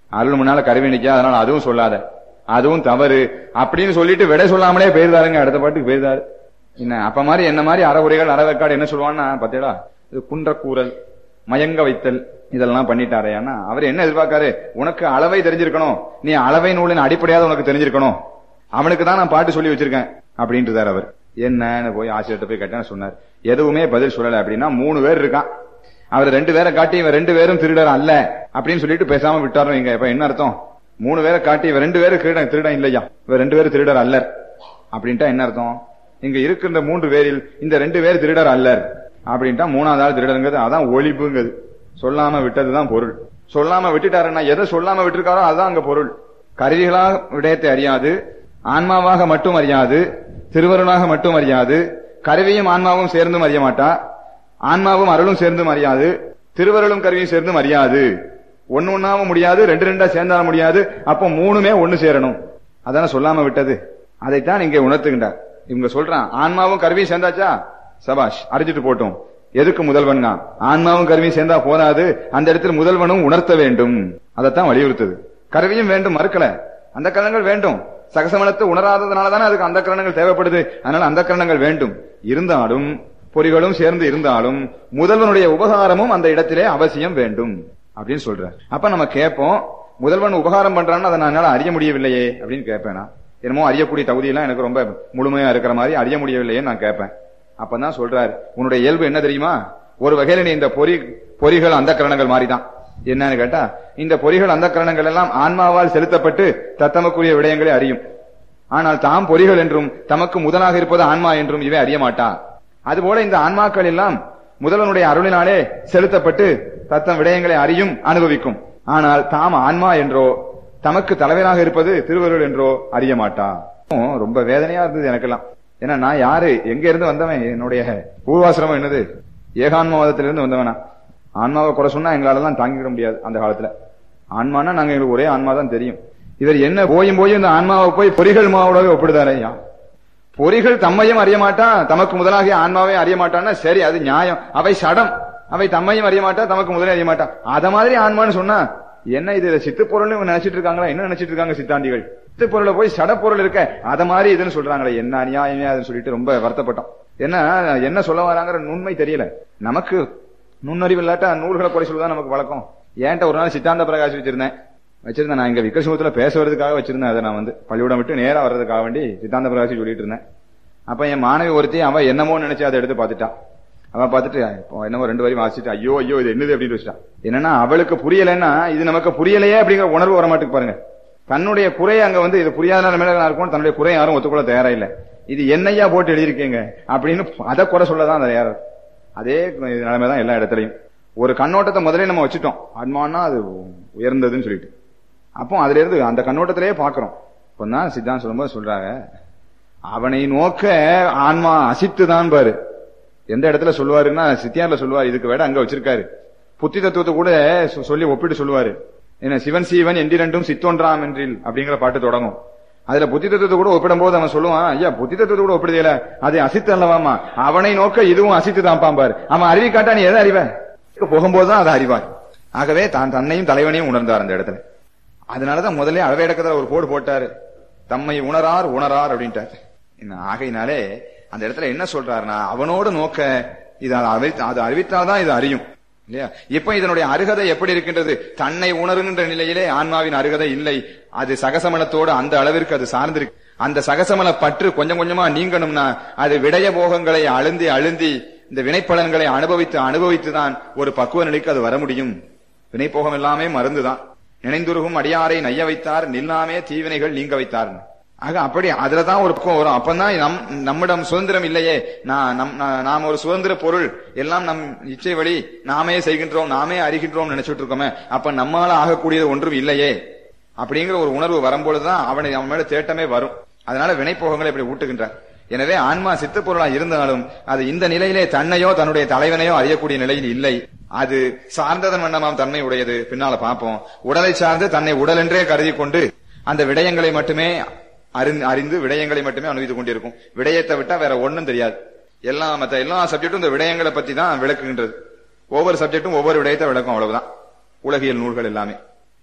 அருள் முன்னால கருவி நிக்கா அதனால அதுவும் சொல்லாத அதுவும் தவறு அப்படின்னு சொல்லிட்டு விடை சொல்லாமலே போயிருந்தாருங்க அடுத்த பாட்டுக்கு போயிருந்தாரு என்ன அப்ப மாதிரி என்ன மாதிரி அறவுரைகள் அறவைக்காடு என்ன சொல்லுவான்னா பாத்தீங்களா இது குன்ற கூறல் மயங்க வைத்தல் இதெல்லாம் பண்ணிட்டாரையானா அவர் என்ன எதிர்பார்க்காரு உனக்கு அளவை தெரிஞ்சிருக்கணும் நீ அளவை நூலின் அடிப்படையாவது உனக்கு தெரிஞ்சிருக்கணும் அவனுக்கு தான் நான் பாட்டு சொல்லி வச்சிருக்கேன் அப்படின்றார் அவர் என்னன்னு போய் ஆசிரியர்கிட்ட போய் கேட்டேன்னு சொன்னார் எதுவுமே பதில் சொல்லல அப்படின்னா மூணு பேர் இருக்கான் அவர் ரெண்டு பேரை காட்டி இவன் ரெண்டு பேரும் திருடர் அல்ல அப்படின்னு சொல்லிட்டு பேசாம விட்டாரு இங்க இப்ப என்ன அர்த்தம் மூணு பேரை காட்டி இவன் ரெண்டு பேரும் திருடன் திருடன் இல்லையா இவன் ரெண்டு பேரும் திருடர் அல்லர் அப்படின்ட்டா என்ன அர்த்தம் இங்க இருக்கின்ற மூன்று பேரில் இந்த ரெண்டு பேர் திருடர் அல்லர் அப்படின்ட்டா மூணாவது ஆள் திருடருங்கிறது அதான் ஒளிப்புங்கிறது சொல்லாம விட்டதுதான் பொருள் சொல்லாம விட்டுட்டாருன்னா எதை சொல்லாம விட்டுருக்காரோ அதுதான் அங்க பொருள் கருவிகளாக விடயத்தை அறியாது ஆன்மாவாக மட்டும் அறியாது திருவருளாக மட்டும் அறியாது கருவியும் ஆன்மாவும் சேர்ந்தும் அறிய மாட்டா ஆன்மாவும் அருளும் சேர்ந்தும் அறியாது திருவருளும் கருவியும் சேர்ந்தும் அறியாது ஒன்னு ஒன்னாவும் முடியாது ரெண்டு ரெண்டா சேர்ந்தாலும் முடியாது அப்போ மூணுமே ஒன்னு சேரணும் அதான சொல்லாம விட்டது அதைத்தான் இங்க உணர்த்துகின்றார் இவங்க சொல்றான் ஆன்மாவும் கருவியும் சேர்ந்தாச்சா சபாஷ் அறிஞ்சிட்டு போட்டோம் எதுக்கு முதல்வன் ஆன்மாவும் கருவியும் சேர்ந்தா போதாது அந்த இடத்துல முதல்வனும் உணர்த்த வேண்டும் அதைத்தான் வலியுறுத்துது கருவியும் வேண்டும் மறுக்கல அந்த கரணங்கள் வேண்டும் சகசமனத்தை உணராததுனால தானே அதுக்கு அந்த கரணங்கள் தேவைப்படுது அதனால அந்த கரணங்கள் வேண்டும் இருந்தாலும் பொறிகளும் சேர்ந்து இருந்தாலும் முதல்வனுடைய உபகாரமும் அந்த இடத்திலே அவசியம் வேண்டும் அப்படின்னு சொல்ற அப்ப நம்ம கேட்போம் முதல்வன் உபகாரம் பண்றான்னு அதை என்னால அறிய முடியவில்லையே அப்படின்னு கேட்பேனா என்னமோ அறியக்கூடிய தகுதியெல்லாம் எனக்கு ரொம்ப முழுமையா இருக்கிற மாதிரி அறிய முடியவில்லையே நான் கேட்பேன் அப்பதான் சொல்றாரு உன்னுடைய இயல்பு என்ன தெரியுமா ஒரு வகையில நீ இந்த பொறி பொறிகள் அந்த கரணங்கள் மாதிரிதான் என்னன்னு கேட்டா இந்த பொறிகள் அந்த கரணங்கள் எல்லாம் ஆன்மாவால் செலுத்தப்பட்டு தத்தமக்குரிய விடயங்களை அறியும் ஆனால் தாம் பொறிகள் என்றும் தமக்கு முதலாக இருப்பது ஆன்மா என்றும் இவை அறிய மாட்டா அதுபோல இந்த ஆன்மாக்கள் எல்லாம் முதல்வனுடைய அருளினாலே செலுத்தப்பட்டு தத்தம் விடயங்களை அறியும் அனுபவிக்கும் ஆனால் தாம் ஆன்மா என்றோ தமக்கு தலைவராக இருப்பது திருவருள் என்றோ அறிய மாட்டா ரொம்ப வேதனையா இருந்தது எனக்கெல்லாம் ஏன்னா நான் யாரு எங்க இருந்து வந்தவன் என்னுடைய பூர்வாசிரமம் என்னது ஏகான்மவாதத்திலிருந்து வந்தவனா ஆன்மாவை குறை சொன்னா எங்களால தாங்கிக்க முடியாது அந்த காலத்துல ஆன்மானா நாங்க எங்களுக்கு ஒரே ஆன்மா தான் தெரியும் இவர் என்ன போயும் போய் இந்த ஆன்மாவை போய் பொறிகள் மாவோடவே ஒப்பிடுதாரு ஐயா பொறிகள் தம்மையும் அறிய மாட்டான் தமக்கு முதலாகிய ஆன்மாவே அறிய மாட்டான்னா சரி அது நியாயம் அவை சடம் அவை தம்மையும் அறிய மாட்டா தமக்கு முதலே அறிய மாட்டா அத மாதிரி ஆன்மான்னு சொன்னா என்ன இது சித்து பொருள் நினைச்சிட்டு இருக்காங்களா என்ன நினைச்சிட்டு இருக்காங்க சித்தாந்திகள் சித்து பொருளை போய் சட பொருள் இருக்க அத மாதிரி இதுன்னு சொல்றாங்களே என்ன அநியாயமே அதுன்னு சொல்லிட்டு ரொம்ப வருத்தப்பட்டோம் என்ன என்ன சொல்ல வராங்கிற நுண்மை தெரியல நமக்கு நுண்ணறிவு இல்லாட்டா நூல்களை குறை சொல்லுதான் நமக்கு வழக்கம் ஏன்ட்ட ஒரு நாள் சித்தாந்த பிரகாஷ் வச்சிருந்தேன் வச்சிருந்தேன் நான் இங்க விக்ரசிமுகத்துல பேச வரதுக்காக வச்சிருந்தேன் அதை நான் வந்து பள்ளிக்கூடம் விட்டு நேரா வர்றதுக்காக வேண்டி சித்தாந்த பிரகாஷ் சொல்லிட்டு இருந்தேன் அப்ப என் மாணவி ஒருத்தி அவ என்னமோ நினைச்சு அதை எடுத்து பார்த்துட்டான் அவன் பார்த்துட்டு இப்போ என்னமோ ரெண்டு வரையும் வாசிச்சுட்டு ஐயோ ஐயோ இது என்னது அப்படின்னு வச்சுட்டான் என்னன்னா அவளுக்கு புரியலைன்னா இது நமக்கு புரியலையே அப்படிங்கிற உணர்வு வர மாட்டுக்கு பாருங்க தன்னுடைய குறை அங்க வந்து இது புரியாத மேல நான் இருக்கும் தன்னுடைய குறை யாரும் ஒத்துக்கொள்ள தயாரா இல்ல இது என்னையா போட்டு எழுதியிருக்கீங்க அப்படின்னு அதை குறை சொல்லதான் அந்த யாரும் அதே நிலைமைதான் எல்லா இடத்துலயும் ஒரு கண்ணோட்டத்தை முதலே நம்ம வச்சுட்டோம் ஆன்மானா அது உயர்ந்ததுன்னு சொல்லிட்டு அப்போ அதுல இருந்து அந்த கண்ணோட்டத்திலேயே பாக்குறோம் இப்பதான் சித்தாந்த் சொல்லும்போது சொல்றாங்க அவனை நோக்க ஆன்மா அசித்துதான் பாரு எந்த இடத்துல சொல்லுவாருன்னா சித்தியார்ல சொல்லுவாரு இதுக்கு விட அங்க வச்சிருக்காரு புத்தி தத்துவத்தை கூட சொல்லி ஒப்பிட்டு சொல்லுவாரு என்ன சிவன் சீவன் எண்டிரண்டும் சித்தொன்றாம் என்றில் அப்படிங்கிற பாட்டு தொடங்கும் அதுல புத்தி தத்துவத்தை கூட ஒப்பிடும் போது அவன் சொல்லுவான் ஐயா புத்தி தத்துவத்தை கூட ஒப்பிடுதில்ல அது அசித்து அல்லவாமா அவனை நோக்க இதுவும் அசித்து தான் பாம்பாரு அவன் அறிவி காட்டா நீ எதை அறிவ போகும்போதுதான் அதை அறிவார் ஆகவே தான் தன்னையும் தலைவனையும் உணர்ந்தார் அந்த இடத்துல அதனாலதான் முதல்ல அளவேடக்கத்துல ஒரு போடு போட்டாரு தம்மை உணரார் உணரார் அப்படின்ட்டார் ஆகையினாலே அந்த இடத்துல என்ன சொல்றாருன்னா அவனோடு நோக்க இது அது அறிவித்தால்தான் இது அறியும் இல்லையா இப்ப இதனுடைய அருகதை எப்படி இருக்கின்றது தன்னை உணருகின்ற நிலையிலே ஆன்மாவின் அருகதை இல்லை அது சகசமலத்தோடு அந்த அளவிற்கு அது சார்ந்திருக்கு அந்த சகசமல பற்று கொஞ்சம் கொஞ்சமா நீங்கணும்னா அது விடய போகங்களை அழுந்தி அழுந்தி இந்த வினைப்பலன்களை அனுபவித்து அனுபவித்து தான் ஒரு பக்குவ நிலைக்கு அது வர முடியும் வினைப்போகம் எல்லாமே மருந்துதான் நினைந்துருகும் அடியாரை நைய வைத்தார் நில்லாமே தீவினைகள் நீங்க வைத்தார் ஆக அப்படி அதுலதான் ஒரு பக்கம் வரும் அப்பதான் நம் நம்மிடம் சுதந்திரம் இல்லையே நான் நம் நாம் ஒரு சுதந்திர பொருள் எல்லாம் நம் இச்சை வழி நாமே செய்கின்றோம் நாமே அறிகின்றோம் நினைச்சிட்டு இருக்கோமே அப்ப நம்மால ஆகக்கூடியது ஒன்றும் இல்லையே அப்படிங்கிற ஒரு உணர்வு வரும்பொழுதுதான் அவனை அவன் மேல தேட்டமே வரும் அதனால வினைப்போகங்களை இப்படி ஊட்டுகின்றார் எனவே ஆன்மா சித்து பொருளா இருந்தாலும் அது இந்த நிலையிலே தன்னையோ தன்னுடைய தலைவனையோ அறியக்கூடிய நிலையில் இல்லை அது சார்ந்ததன் வண்ணமாம் தன்மை உடையது பின்னால பார்ப்போம் உடலை சார்ந்து தன்னை உடல் என்றே கருதி கொண்டு அந்த விடயங்களை மட்டுமே அறிந்து விடயங்களை மட்டுமே அனுபவித்துக் கொண்டிருக்கும் விடயத்தை விட்டா வேற ஒண்ணும் தெரியாது எல்லா மத்த எல்லா சப்ஜெக்டும் இந்த விடயங்களை பத்தி தான் விளக்குகின்றது ஒவ்வொரு சப்ஜெக்டும் ஒவ்வொரு விடயத்தை விளக்கும் அவ்வளவுதான் உலகியல் நூல்கள் எல்லாமே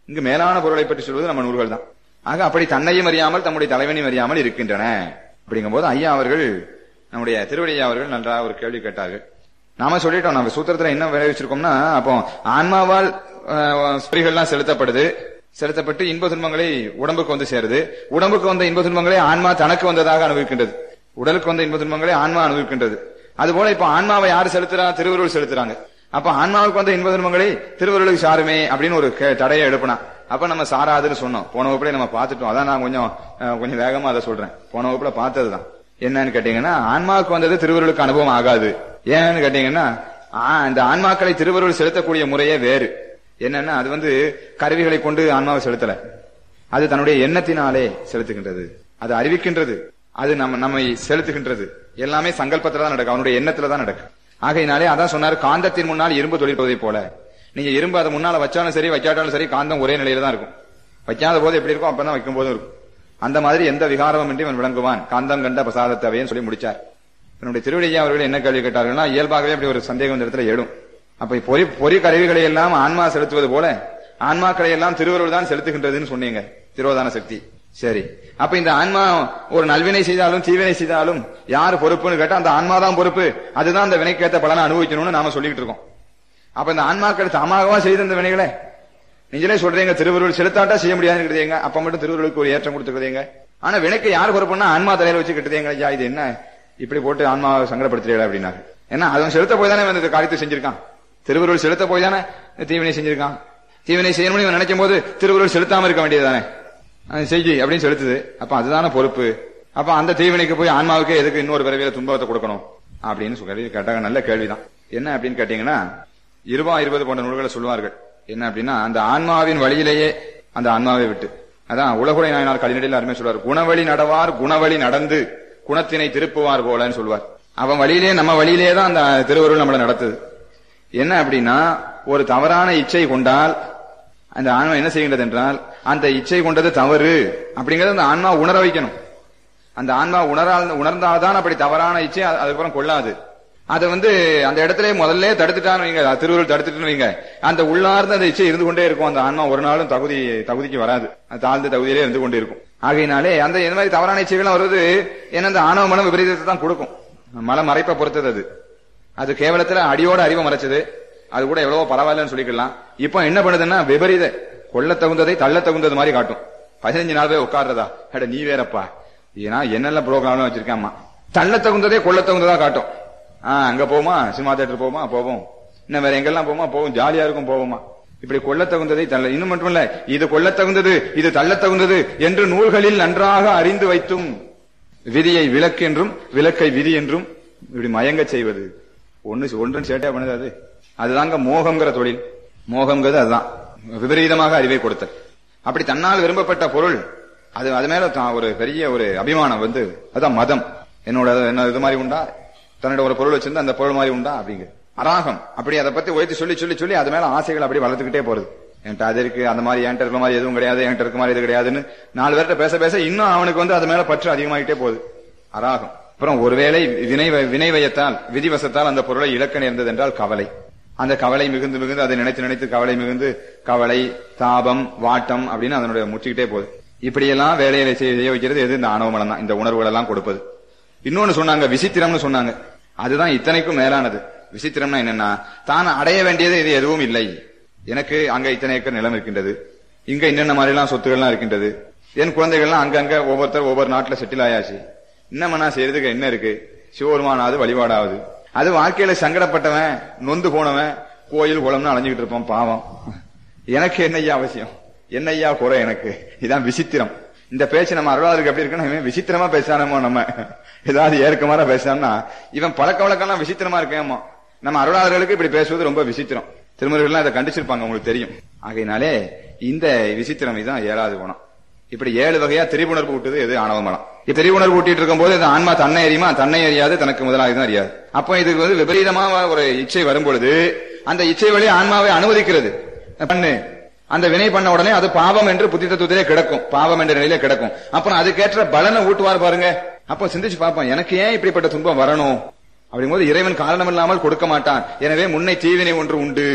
இங்கு மேலான பொருளை பற்றி சொல்வது நம்ம நூல்கள் தான் ஆக அப்படி தன்னையும் அறியாமல் தம்முடைய தலைவனையும் அறியாமல் இருக்கின்றன அப்படிங்கும்போது ஐயா அவர்கள் நம்முடைய திருவடியா அவர்கள் நன்றாக ஒரு கேள்வி கேட்டார்கள் நாம சொல்லிட்டோம் நம்ம சூத்திரத்துல என்ன விளை வச்சிருக்கோம்னா அப்போ ஆன்மாவால் அஹ், ஸ்பிரிகள்லாம் செலுத்தப்படுது செலுத்தப்பட்டு இன்ப துன்பங்களை உடம்புக்கு வந்து சேருது உடம்புக்கு வந்த இன்ப துன்பங்களை ஆன்மா தனக்கு வந்ததாக அனுபவிக்கின்றது உடலுக்கு வந்த இன்ப துன்பங்களை ஆன்மா அனுபவிக்கின்றது அதுபோல இப்ப ஆன்மாவை யார் செலுத்துறா திருவருள் செலுத்துறாங்க அப்ப ஆன்மாவுக்கு வந்த இன்ப துன்பங்களை திருவருளுக்கு சாருமே அப்படின்னு ஒரு கே- தடையை எழுப்பினா அப்ப நம்ம சாராதுன்னு சொன்னோம் போன வகுப்புல நம்ம பார்த்துட்டோம் அதான் நான் கொஞ்சம் அஹ், கொஞ்சம் வேகமா அதை சொல்றேன் போன வகுப்புல பார்த்ததுதான் என்னன்னு கேட்டீங்கன்னா ஆன்மாவுக்கு வந்தது திருவருளுக்கு அனுபவம் ஆகாது ஏன்னு கேட்டீங்கன்னா ஆ- இந்த ஆன்மாக்களை திருவருள் செலுத்தக்கூடிய முறையே வேறு என்னன்னா அது வந்து கருவிகளை கொண்டு ஆன்மாவை செலுத்தல அது தன்னுடைய எண்ணத்தினாலே செலுத்துகின்றது அது அறிவிக்கின்றது அது நம்ம நம்மை செலுத்துகின்றது எல்லாமே சங்கல்பத்துல தான் நடக்கும் அவனுடைய எண்ணத்துல தான் நடக்கும் ஆகையினாலே அதான் சொன்னாரு காந்தத்தின் முன்னால் இரும்பு தொழிற்பதை போல நீங்க இரும்பு அதை முன்னால வச்சாலும் சரி வைக்காட்டாலும் சரி காந்தம் ஒரே நிலையில தான் இருக்கும் வைக்காத போது எப்படி இருக்கும் அப்பதான் வைக்கும் போதும் இருக்கும் அந்த மாதிரி எந்த விகாரமும் இன்றி அவன் விளங்குவான் காந்தம் கண்ட பிரசாதத்தவைன்னு சொல்லி முடிச்சார் என்னுடைய திருவடியா அவர்கள் என்ன கேள்வி கேட்டார்கள்னா இயல்பாகவே அப்படி ஒரு சந்தேகம் இந்த இடத்துல எழும் அப்ப பொறி பொறி கருவிகளை எல்லாம் ஆன்மா செலுத்துவது போல ஆன்மாக்களை எல்லாம் திருவருள் தான் செலுத்துகின்றதுன்னு சொன்னீங்க திருவதான சக்தி சரி அப்ப இந்த ஆன்மா ஒரு நல்வினை செய்தாலும் தீவினை செய்தாலும் யார் பொறுப்புன்னு கேட்டா அந்த ஆன்மா தான் பொறுப்பு அதுதான் அந்த வினைக்கேத்த பலனை அனுபவிக்கணும்னு நாம சொல்லிட்டு இருக்கோம் அப்ப இந்த ஆன்மாக்கள் தாமாகவா செய்த இந்த வினைகளை நீங்களே சொல்றீங்க திருவருள் செலுத்தாட்டா செய்ய முடியாதுன்னு கிடையாங்க அப்ப மட்டும் திருவருளுக்கு ஒரு ஏற்றம் கொடுத்துக்கிறீங்க ஆனா வினைக்கு யார் பொறுப்புன்னா ஆன்மா தலையில வச்சு கட்டுதேங்க ஐயா இது என்ன இப்படி போட்டு ஆன்மாவை சங்கடப்படுத்துறீங்களா அப்படின்னாங்க ஏன்னா அவன் செலுத்த போய் தானே இவன் இந்த காரியத்தை செஞ்சிருக்கான் திருவருள் செலுத்த போய் தானே இந்த தீவினை செஞ்சிருக்கான் தீவினை செய்யணும்னு இவன் நினைக்கும் போது திருவருள் செலுத்தாம இருக்க வேண்டியதுதானே அது செஞ்சு அப்படின்னு செலுத்துது அப்ப அதுதானே பொறுப்பு அப்ப அந்த தீவினைக்கு போய் ஆன்மாவுக்கு எதுக்கு இன்னொரு பிறவியில துன்பத்தை கொடுக்கணும் அப்படின்னு சொல்லி கேட்டாங்க நல்ல கேள்விதான் என்ன அப்படின்னு கேட்டீங்கன்னா இருபா இருபது போன்ற நூல்களை சொல்லுவார்கள் என்ன அப்படின்னா அந்த ஆன்மாவின் வழியிலேயே அந்த ஆன்மாவை விட்டு அதான் உலகுடை நாயனார் கலிநடையில் அருமை சொல்வார் குணவழி நடவார் குணவழி நடந்து குணத்தினை திருப்புவார் போலன்னு சொல்வார் அவன் வழியிலே நம்ம வழியிலே தான் அந்த திருவருள் நம்மளை நடத்துது என்ன அப்படின்னா ஒரு தவறான இச்சை கொண்டால் அந்த ஆன்மா என்ன செய்கின்றது என்றால் அந்த இச்சை கொண்டது தவறு அப்படிங்கறத அந்த ஆன்மா உணர வைக்கணும் அந்த ஆன்மா உணரால் உணர்ந்தால்தான் அப்படி தவறான இச்சை அது- அதுக்கப்புறம் கொள்ளாது அதை வந்து அந்த இடத்துல முதல்ல தடுத்துட்டான்னு வைங்க அது திருவருள் தடுத்துட்டுன்னு வைங்க அந்த உள்ளார்ந்த அந்த இச்சை இருந்து கொண்டே இருக்கும் அந்த ஆன்மா ஒரு நாளும் தகுதி தகுதிக்கு வராது அது தாழ்ந்த தகுதியிலே இருந்து கொண்டே இருக்கும் ஆகையினாலே அந்த இந்த மாதிரி தவறான இச்சைகள் வருவது ஏன்னா அந்த ஆணவ மனம் விபரீதத்தை தான் கொடுக்கும் மலம் மறைப்பை பொறுத்தது அது அது கேவலத்துல அடியோட அறிவை மறைச்சது அது கூட எவ்வளவோ பரவாயில்லன்னு சொல்லிக்கலாம் இப்போ என்ன பண்ணுதுன்னா விபரீத கொள்ள தகுந்ததை தள்ள தகுந்தது மாதிரி காட்டும் பதினஞ்சு நாள் போய் உட்கார்றதா அட நீ வேறப்பா ஏன்னா என்னெல்லாம் ப்ரோக்ராம்லாம் வச்சிருக்கேம்மா தள்ள தகுந்ததே கொள்ள தகுந்ததா காட்டும் ஆஹ் அங்க போமா சினிமா தேட்டர் போமா போவோம் இன்னும் வேற எங்கெல்லாம் போமா போவோம் ஜாலியா இருக்கும் போவோமா இப்படி கொள்ள தகுந்ததை தள்ள இன்னும் மட்டும் இல்ல இது கொள்ள தகுந்தது இது தள்ள தகுந்தது என்று நூல்களில் நன்றாக அறிந்து வைத்தும் விதியை விலக்கு என்றும் விலக்கை விதி என்றும் இப்படி மயங்க செய்வது ஒண்ணு ஒன்றும் சேட்டா பண்ணுது அது அதுதாங்க மோகம்ங்கிற தொழில் மோகம்ங்கிறது அதுதான் விபரீதமாக அறிவை கொடுத்தல் அப்படி தன்னால் விரும்பப்பட்ட பொருள் அது அது மேல தான் ஒரு பெரிய ஒரு அபிமானம் வந்து அதான் மதம் என்னோட என்ன இது மாதிரி உண்டா தன்னோட ஒரு பொருள் வச்சிருந்தா அந்த பொருள் மாதிரி உண்டா அப்படிங்க அராகம் அப்படி அதை பத்தி உயர்த்தி சொல்லி சொல்லி சொல்லி அது மேல ஆசைகள் அப்படி வளர்த்துக்கிட்டே போறது என்கிட்ட அது இருக்கு அந்த மாதிரி என்கிட்ட இருக்க மாதிரி எதுவும் கிடையாது என்கிட்ட இருக்க மாதிரி இது கிடையாதுன்னு நாலு பேர்கிட்ட பேச பேச இன்னும் அவனுக்கு வந்து அது மேல பற்று அதிகமாகிட்டே போகுது அராகம் அப்புறம் ஒருவேளை வினை வினை வயத்தால் விதிவசத்தால் அந்த பொருளை இழக்க நேர்ந்தது என்றால் கவலை அந்த கவலை மிகுந்து மிகுந்து அதை நினைத்து நினைத்து கவலை மிகுந்து கவலை தாபம் வாட்டம் அப்படின்னு அதனுடைய முற்றிக்கிட்டே போகுது இப்படியெல்லாம் வேலையில செய்ய வைக்கிறது எது இந்த ஆணவ மலம் தான் இந்த உணர்வுகள் எல்லாம் கொடுப்பது இன்னொன்னு சொன்னாங்க விசித்திரம்னு சொன்னாங்க அதுதான் இத்தனைக்கும் மேலானது விசித்திரம்னா என்னன்னா தான் அடைய வேண்டியது இது எதுவும் இல்லை எனக்கு அங்க இத்தனை ஏக்கர் நிலம் இருக்கின்றது இங்க என்னென்ன மாதிரி எல்லாம் சொத்துக்கள்லாம் இருக்கின்றது என் குழந்தைகள்லாம் அங்கங்க ஒவ்வொருத்தர் ஒவ்வொரு நாட்டுல செட்டில் ஆயாச்சு இன்னமண்ணா செய்யறதுக்கு என்ன இருக்கு சிவபெருமானாவது வழிபாடாவது அது வாழ்க்கையில சங்கடப்பட்டவன் நொந்து போனவன் கோயில் குளம்னு அலைஞ்சுக்கிட்டு இருப்பான் பாவம் எனக்கு என்ன ஐயா அவசியம் என்ன ஐயா குறை எனக்கு இதான் விசித்திரம் இந்த பேச்சு நம்ம அருளாளருக்கு எப்படி இருக்குன்னா இவன் விசித்திரமா பேசானமோ நம்ம ஏதாவது ஏற்கமான பேசானா இவன் பழக்க வழக்கம்லாம் விசித்திரமா இருக்கேமோ நம்ம அருளாளர்களுக்கு இப்படி பேசுவது ரொம்ப விசித்திரம் திருமணங்கள்லாம் இதை கண்டிச்சிருப்பாங்க உங்களுக்கு தெரியும் ஆகையினாலே இந்த விசித்திரம் இதுதான் ஏழாவது குணம் இப்படி ஏழு வகையா திரிபுணர்வு ஊட்டுது எது ஆணவ மலம் இப்ப திரிபுணர்வு ஊட்டிட்டு இருக்கும் போது இந்த ஆன்மா தன்னை அறியுமா தன்னை அறியாது தனக்கு முதலாக தான் அறியாது அப்ப இதுக்கு வந்து விபரீதமா ஒரு இச்சை வரும் பொழுது அந்த இச்சை வழி ஆன்மாவை அனுமதிக்கிறது பண்ணு அந்த வினை பண்ண உடனே அது பாவம் என்று புத்தி தத்துவத்திலே கிடக்கும் பாவம் என்ற நிலையில கிடக்கும் அப்புறம் அதுக்கேற்ற பலனை ஊட்டுவார் பாருங்க அப்ப சிந்திச்சு பார்ப்போம் எனக்கு ஏன் இப்படிப்பட்ட துன்பம் வரணும் அப்படிங்கும்போது இறைவன் காரணம் இல்லாமல் கொடுக்க மாட்டான் எனவே முன்னை தீவினை ஒன்று உண்டு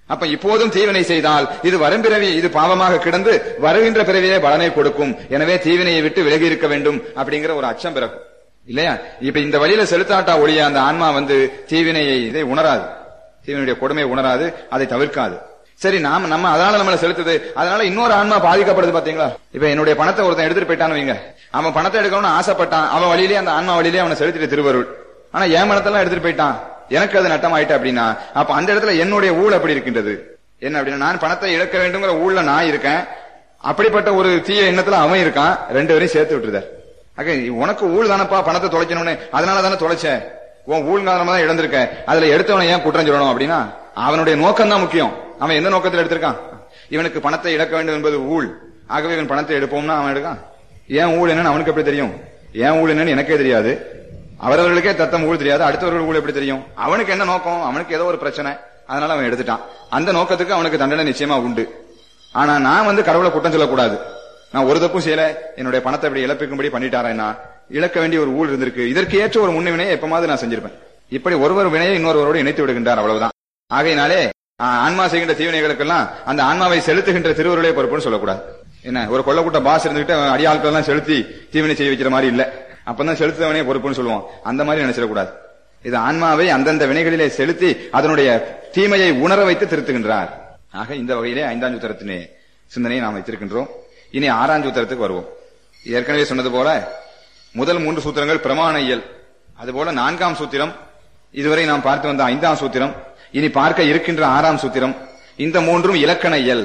அப்ப இப்போதும் தீவினை செய்தால் இது வரும் பிறவி இது பாவமாக கிடந்து வருகின்ற பிறவியே பலனை கொடுக்கும் எனவே தீவினையை விட்டு விலகி இருக்க வேண்டும் அப்படிங்கிற ஒரு அச்சம் பிறக்கும் இல்லையா இப்ப இந்த வழியில செலுத்தாட்டா ஒழிய அந்த ஆன்மா வந்து தீவினையை இதை உணராது தீவினுடைய கொடுமையை உணராது அதை தவிர்க்காது சரி நாம நம்ம அதனால நம்மள செலுத்துது அதனால இன்னொரு ஆன்மா பாதிக்கப்படுது பாத்தீங்களா இப்ப என்னுடைய பணத்தை ஒருத்தன் எடுத்துட்டு போயிட்டான்னு வைங்க அவன் பணத்தை எடுக்கணும்னு ஆசைப்பட்டான் அவன் வழியிலேயே அந்த ஆன்மா வழியிலேயே அவனை செலுத்திட்டு திருவருள் ஆனா என் பணத்தெல்லாம் எடுத்துட்டு போயிட்டான் எனக்கு அது நட்டம் ஆயிட்டு அப்படின்னா அப்ப அந்த இடத்துல என்னுடைய ஊழ் அப்படி இருக்கின்றது என்ன அப்படின்னா நான் பணத்தை இழக்க வேண்டுங்கிற ஊழ்ல நான் இருக்கேன் அப்படிப்பட்ட ஒரு தீய எண்ணத்துல அவன் இருக்கான் ரெண்டு பேரையும் சேர்த்து விட்டுருதார் ஆக உனக்கு ஊழ் தானப்பா பணத்தை தொலைக்கணும்னு அதனால தானே தொலைச்ச உன் ஊழ் காரணமா தான் இழந்திருக்க அதுல எடுத்தவனை ஏன் குற்றம் சொல்லணும் அப்படின்னா அவனுடைய நோக்கம் தான் முக்கியம் அவன் எந்த நோக்கத்தில் எடுத்திருக்கான் இவனுக்கு பணத்தை இழக்க வேண்டும் என்பது ஊழ் ஆகவே இவன் பணத்தை எடுப்போம்னா அவன் எடுக்கான் ஏன் ஊழ் என்னன்னு அவனுக்கு எப்படி தெரியும் ஏன் ஊழ் என்னன்னு எனக்கே தெரியாது அவரவர்களுக்கே தத்தம் ஊழ் தெரியாது அடுத்தவர்கள் ஊழ் எப்படி தெரியும் அவனுக்கு என்ன நோக்கம் அவனுக்கு ஏதோ ஒரு பிரச்சனை அதனால அவன் எடுத்துட்டான் அந்த நோக்கத்துக்கு அவனுக்கு தண்டனை நிச்சயமா உண்டு ஆனா நான் வந்து கடவுளை குற்றம் சொல்லக்கூடாது நான் ஒரு தப்பும் செய்யல என்னுடைய பணத்தை இப்படி இழப்பிக்கும்படி பண்ணிட்டாரேன்னா இழக்க வேண்டிய ஒரு ஊழ் இருந்திருக்கு இதற்கு ஏற்ற ஒரு முன்னுவினையை எப்பமாவது நான் செஞ்சிருப்பேன் இப்படி ஒருவர் வினையை இன்னொருவரோடு இணைத்து விடுகின்றார் அவ்வளவுதான் ஆகையினாலே ஆஹ், ஆன்மா செய்கின்ற தீவினைகளுக்கெல்லாம் அந்த ஆன்மாவை செலுத்துகின்ற திருவருளே பொறுப்புன்னு சொல்லக்கூடாது என்ன ஒரு கொள்ளக்கூட்ட பாஸ் இருந்துகிட்டு அவன் அடியாட்கள் எல்லாம் செலுத்தி தீவினை செய்ய வைக்கிற மாதிரி இல்ல அப்பதான் செலுத்துவனே பொறுப்புன்னு சொல்லுவோம் அந்த மாதிரி நினைச்சிடக்கூடாது இது ஆன்மாவை அந்தந்த வினைகளிலே செலுத்தி அதனுடைய தீமையை உணர வைத்து திருத்துகின்றார் ஆக இந்த வகையிலே ஐந்தாம் சூத்திரத்தினே சிந்தனையை நாம் வைத்திருக்கின்றோம் இனி ஆறாம் சூத்திரத்துக்கு வருவோம் ஏற்கனவே சொன்னது போல முதல் மூன்று சூத்திரங்கள் பிரமாண இயல் அதுபோல நான்காம் சூத்திரம் இதுவரை நாம் பார்த்து வந்த ஐந்தாம் சூத்திரம் இனி பார்க்க இருக்கின்ற ஆறாம் சூத்திரம் இந்த மூன்றும் இலக்கண இயல்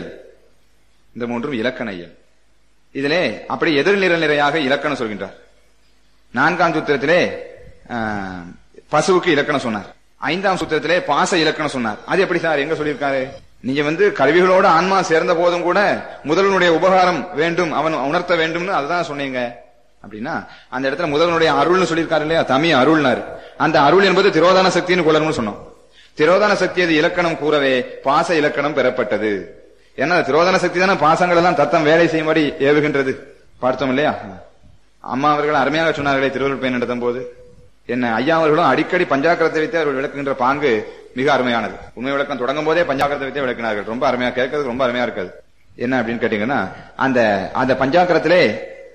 இந்த மூன்றும் இலக்கண இயல் இதிலே அப்படி எதிர்நிரல் நிறையாக இலக்கணம் சொல்கின்றார் நான்காம் சூத்திரத்திலே ஆஹ், பசுவுக்கு இலக்கணம் சொன்னார் ஐந்தாம் சூத்திரத்திலே பாச இலக்கணம் சொன்னார் அது எப்படி சார் எங்க சொல்லியிருக்காரு நீங்க வந்து கருவிகளோட ஆன்மா சேர்ந்த போதும் கூட முதல்வனுடைய உபகாரம் வேண்டும் அவன் உணர்த்த வேண்டும்னு அதுதான் சொன்னீங்க அப்படின்னா அந்த இடத்துல முதல்வனுடைய அருள்னு சொல்லியிருக்காரு இல்லையா தமி அருள்னாரு அந்த அருள் என்பது திரோதான சக்தின்னு கொள்ளணும்னு சொன்னோம் திரோதான சக்தி அது இலக்கணம் கூறவே பாச இலக்கணம் பெறப்பட்டது ஏன்னா திரோதான சக்தி தானே பாசங்கள் எல்லாம் தத்தம் வேலை செய்யும்படி ஏவுகின்றது பார்த்தோம் இல்லையா அம்மா அவர்கள் அருமையாக சொன்னார்களே திருவள்ளுவர் பயன் நடத்தும் போது என்ன ஐயா அவர்களும் அடிக்கடி பஞ்சாக்கரத்தை வைத்து அவர்கள் விளக்குகின்ற பாங்கு மிக அருமையானது உண்மை விளக்கம் தொடங்கும் போதே பஞ்சாக்கரத்தை வைத்தே விளக்கினார்கள் ரொம்ப அருமையா கேட்கறது ரொம்ப அருமையா இருக்காது என்ன அப்படின்னு கேட்டீங்கன்னா அந்த அந்த பஞ்சாக்கரத்திலே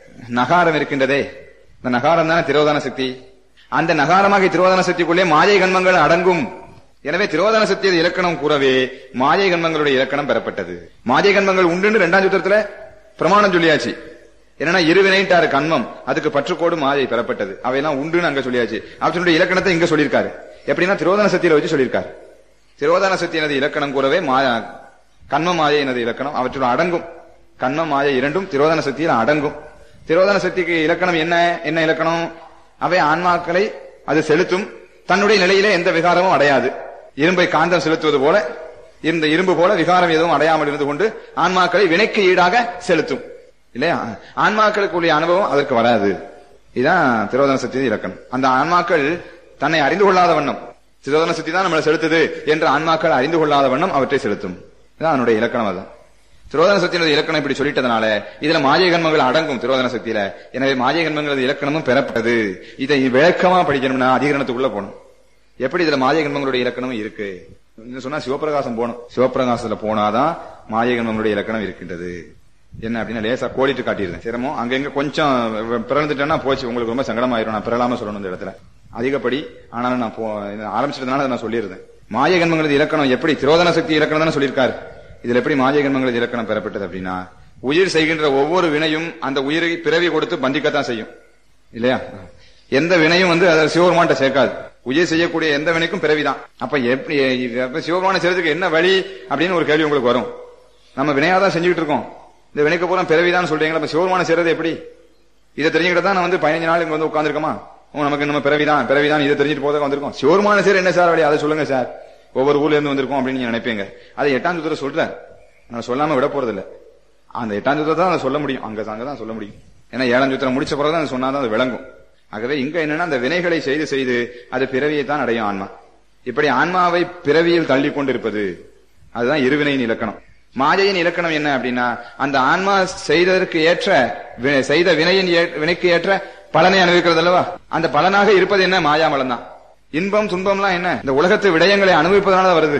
நகாரம் இருக்கின்றதே இந்த நகாரம் தானே திரோதான சக்தி அந்த நகாரமாக திரோதான சக்திக்குள்ளே மாயை கண்மங்கள் அடங்கும் எனவே திரோதான சக்தியது இலக்கணம் கூறவே மாயை கண்மங்களுடைய இலக்கணம் பெறப்பட்டது மாயை கண்மங்கள் உண்டுன்னு ரெண்டாம் சூத்திரத்துல பிரமாணம் சொல்லியாச்சு என்னன்னா இருவினைட்டாரு கண்மம் அதுக்கு பற்றுக்கோடு மாயை பெறப்பட்டது அவையெல்லாம் உண்டுன்னு அங்க சொல்லியாச்சு அவற்றினுடைய இலக்கணத்தை இங்க சொல்லியிருக்காரு எப்படின்னா திரோதான சக்தியில வச்சு சொல்லியிருக்காரு திரோதான சக்தியினது இலக்கணம் கூறவே மாயா கண்ம மாயை எனது இலக்கணம் அவற்றுடன் அடங்கும் கண்ம மாயை இரண்டும் திரோதான சக்தியில் அடங்கும் திரோதான சக்திக்கு இலக்கணம் என்ன என்ன இலக்கணம் அவை ஆன்மாக்களை அது செலுத்தும் தன்னுடைய நிலையிலே எந்த விகாரமும் அடையாது இரும்பை காந்தம் செலுத்துவது போல இந்த இரும்பு போல விகாரம் எதுவும் அடையாமல் இருந்து கொண்டு ஆன்மாக்களை வினைக்கு ஈடாக செலுத்தும் இல்லையா ஆன்மாக்களுக்குரிய அனுபவம் அதற்கு வராது இதுதான் திரோதன சக்தி இலக்கணம் அந்த ஆன்மாக்கள் தன்னை அறிந்து கொள்ளாத வண்ணம் திரோதன சக்தி தான் நம்மளை செலுத்துது என்று ஆன்மாக்கள் அறிந்து கொள்ளாத வண்ணம் அவற்றை செலுத்தும் இதுதான் அதனுடைய இலக்கணம் அதான் திரோதன சக்தியினது இலக்கணம் இப்படி சொல்லிட்டதுனால இதுல மாஜை கண்மங்கள் அடங்கும் திரோதன சக்தியில எனவே மாஜை கண்மங்களது இலக்கணமும் பெறப்பட்டது இதை விளக்கமா படிக்கணும்னா அதிகரணத்துக்குள்ள போகணும் எப்படி இதுல மாஜை கண்மங்களுடைய இலக்கணம் இருக்கு இன்னும் சொன்னா சிவபிரகாசம் போகணும் சிவபிரகாசத்துல போனாதான் மாஜை கண்மங்களுடைய இலக்கணம் இருக்கின்றது என்ன அப்படின்னா லேசா கோடிட்டு காட்டியிருந்தேன் சிரமம் அங்க எங்க கொஞ்சம் பிறந்துட்டேன்னா போச்சு உங்களுக்கு ரொம்ப சங்கடமாயிரும் நான் பிறலாம சொல்லணும் இந்த இடத்துல அதிகப்படி ஆனாலும் நான் போ- ஆரம்பிச்சதுனால அதை நான் சொல்லியிருந்தேன் மாய கண்மங்களது இலக்கணம் எப்படி திரோதன சக்தி இலக்கணம் தானே சொல்லியிருக்காரு இதுல எப்படி மாய கண்மங்களது இலக்கணம் பெறப்பட்டது அப்படின்னா உயிர் செய்கின்ற ஒவ்வொரு வினையும் அந்த உயிரை பிறவி கொடுத்து பந்திக்கத்தான் செய்யும் இல்லையா எந்த வினையும் வந்து அதை சிவபெருமான்ட்ட சேர்க்காது உயிர் செய்யக்கூடிய எந்த வினைக்கும் பிறவிதான் அப்ப எப்படி அப்ப சிவபெருமான செய்யறதுக்கு என்ன வழி அப்படின்னு ஒரு கேள்வி உங்களுக்கு வரும் நம்ம வினையாதான் செஞ்சுக்கிட்டு இருக்கோம் இந்த வினைக்கு பூரா பிறவிதான் சொல்றீங்களா அப்ப சிவபெருமான செய்யறது எப்படி இதை தெரிஞ்சுக்கிட்ட தான் நான் வந்து பதினஞ்சு நாள் இங்க வந்து உட்காந்துருக்கோமா நமக்கு நம்ம பிறவிதான் பிறவிதான் இதை தெரிஞ்சுட்டு போத வந்திருக்கோம் சிவருமான சேர் என்ன சார் வழி அதை சொல்லுங்க சார் ஒவ்வொரு ஊர்ல இருந்து வந்திருக்கோம் அப்படின்னு நீங்க நினைப்பீங்க அதை எட்டாம் சூத்திர சொல்றேன் நான் சொல்லாம விட போறது இல்ல அந்த எட்டாம் சூத்திரத்தை தான் அதை சொல்ல முடியும் அங்க அங்கதான் சொல்ல முடியும் ஏன்னா ஏழாம் சூத்திரம் முடிச்ச பிறகு அதை சொன்னாதான் அது விளங்கும் ஆகவே இங்க என்னன்னா அந்த வினைகளை செய்து செய்து அது பிறவியை தான் அடையும் ஆன்மா இப்படி ஆன்மாவை பிறவியில் தள்ளி கொண்டிருப்பது அதுதான் இருவினையின் இலக்கணம் மாயையின் இலக்கணம் என்ன அப்படின்னா அந்த ஆன்மா செய்ததற்கு ஏற்ற வி- செய்த வினையின் ஏ- வினைக்கு ஏற்ற பலனை அனுபவிக்கிறது அல்லவா அந்த பலனாக இருப்பது என்ன மாயாமலம் தான் இன்பம் துன்பம்லாம் என்ன இந்த உலகத்து விடயங்களை அனுபவிப்பதனால வருது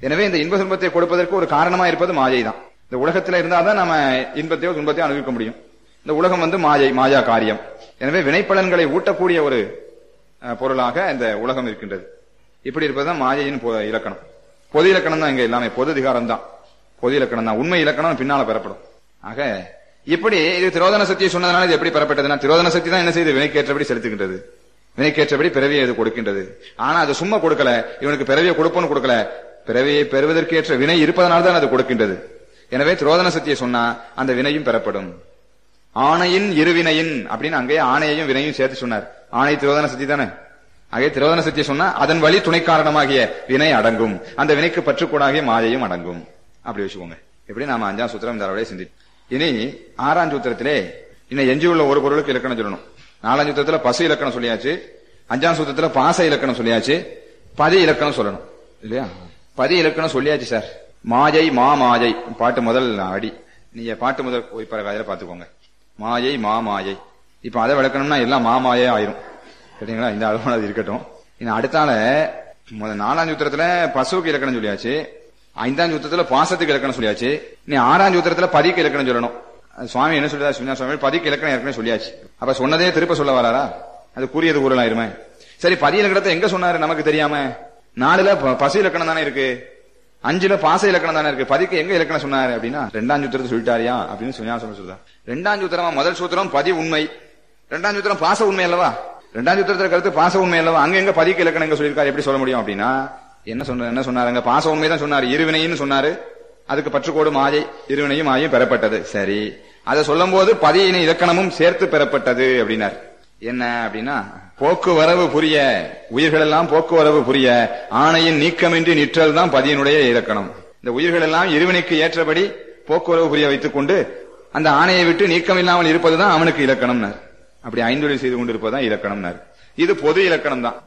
எனவே இந்த இன்ப துன்பத்தை கொடுப்பதற்கு ஒரு காரணமா இருப்பது மாயை தான் இந்த உலகத்துல இருந்தாதான் நம்ம இன்பத்தையோ துன்பத்தையோ அனுபவிக்க முடியும் இந்த உலகம் வந்து மாயை மாயா காரியம் எனவே வினைப்பலன்களை ஊட்டக்கூடிய ஒரு அஹ், பொருளாக இந்த உலகம் இருக்கின்றது இப்படி இருப்பதுதான் மாயையின் பொ- இலக்கணம் பொது இலக்கணம் தான் இங்க எல்லாமே பொது அதிகாரம் தான் பொது இலக்கணம் தான் உண்மை இலக்கணம் பின்னால பெறப்படும் ஆக இப்படி இது திரோதன சக்தியை சொன்னதுனால இது எப்படி பெறப்பட்டதுன்னா திரோதன சக்தி தான் என்ன செய்யுது வினைக்கேற்றபடி செலுத்துகின்றது வினைக்கேற்றபடி பிறவியை அது கொடுக்கின்றது ஆனா அது சும்மா கொடுக்கல இவனுக்கு பிறவியை கொடுப்போன்னு கொடுக்கல பிறவியை பெறுவதற்கேற்ற வினை இருப்பதனால தான் அது கொடுக்கின்றது எனவே திரோதன சக்தியை சொன்னா அந்த வினையும் பெறப்படும் ஆணையின் இருவினையின் அப்படின்னு அங்கேயே ஆணையையும் வினையும் சேர்த்து சொன்னார் ஆணை திரோதன சக்தி தானே ஆகவே திரோதன சக்தி சொன்னா அதன் வழி துணை காரணமாகிய வினை அடங்கும் அந்த வினைக்கு பற்றுக்கூடாகிய மாயையும் அடங்கும் அப்படி வச்சுக்கோங்க எப்படி நாம அஞ்சாம் சூத்திரம் இந்த அளவுடைய சிந்தி இனி ஆறாம் சூத்திரத்திலே இன்னும் எஞ்சியுள்ள ஒரு பொருளுக்கு இலக்கணம் சொல்லணும் நாலாம் சூத்திரத்துல பசு இலக்கணம் சொல்லியாச்சு அஞ்சாம் சூத்திரத்துல பாச இலக்கணம் சொல்லியாச்சு பதி இலக்கணம் சொல்லணும் இல்லையா பதி இலக்கணம் சொல்லியாச்சு சார் மாயை மா மாயை பாட்டு முதல் அடி நீங்க பாட்டு முதல் போய் பரவாயில்ல பாத்துக்கோங்க மாயை மா மாயை இப்ப அதை விளக்கணும்னா எல்லாம் மாமாயே ஆயிரும் சரிங்களா இந்த அளவு அது இருக்கட்டும் இன்னும் அடுத்தால முதல் நாலாம் சூத்திரத்துல பசுவுக்கு இலக்கணம் சொல்லியாச்சு ஐந்தாம் சூத்திரத்துல பாசத்துக்கு இலக்கணம் சொல்லியாச்சு நீ ஆறாம் சூத்திரத்துல பதிக்கு இலக்கணம் சொல்லணும் அது சுவாமி என்ன சொல்லுதா சுவாமி சுவாமி பதிக்கு இலக்கணம் ஏற்கனவே சொல்லியாச்சு அப்ப சொன்னதே திருப்ப சொல்ல வராரா அது கூறியது கூறலாயிருமே சரி பதி இலக்கணத்தை எங்க சொன்னாரு நமக்கு தெரியாம நாலுல ப- பசு இலக்கணம் தானே இருக்கு அஞ்சுல பாச இலக்கணம் தானே இருக்கு பதிக்கு எங்க இலக்கணம் சொன்னாரு அப்படின்னா ரெண்டாம் சூத்திரத்தை சொல்லிட்டாரியா அப்படின்னு சுனியா சொல்ல சொல்றா ரெண்டாம் சூத்திரமா முதல் சூத்திரம் பதி உண்மை ரெண்டாம் சூத்திரம் பாச உண்மை அல்லவா ரெண்டாம் சூத்திரத்துல கருத்து பாச உண்மை அல்லவா அங்க எங்க பதிக்கு இலக்கணம் எங்க சொல்லியிருக்காரு எப்படி சொல்ல முடியும் அப்படின்னா என்ன சொன்ன என்ன சொன்னாருங்க பாச உண்மை தான் சொன்னாரு இருவினைன்னு சொன்னாரு அதுக்கு பற்றுக்கோடு மாயை இருவினையும் மாயும் பெறப்பட்டது சரி அதை சொல்லும் போது பதியினை இலக்கணமும் சேர்த்து பெறப்பட்டது அப்படின்னார் என்ன அப்படின்னா போக்குவரவு புரிய உயிர்கள் எல்லாம் போக்குவரவு புரிய ஆணையின் நீக்கமின்றி நிற்றல் தான் பதியினுடைய இலக்கணம் இந்த உயிர்கள் எல்லாம் இருவினைக்கு ஏற்றபடி போக்குவரவு புரிய வைத்துக் கொண்டு அந்த ஆணையை விட்டு நீக்கம் இல்லாமல் இருப்பதுதான் அவனுக்கு இலக்கணம்னார் அப்படி ஐந்தொழில் செய்து கொண்டிருப்பதுதான் இலக்கணம்னார் இது பொது இலக்கணம் தான்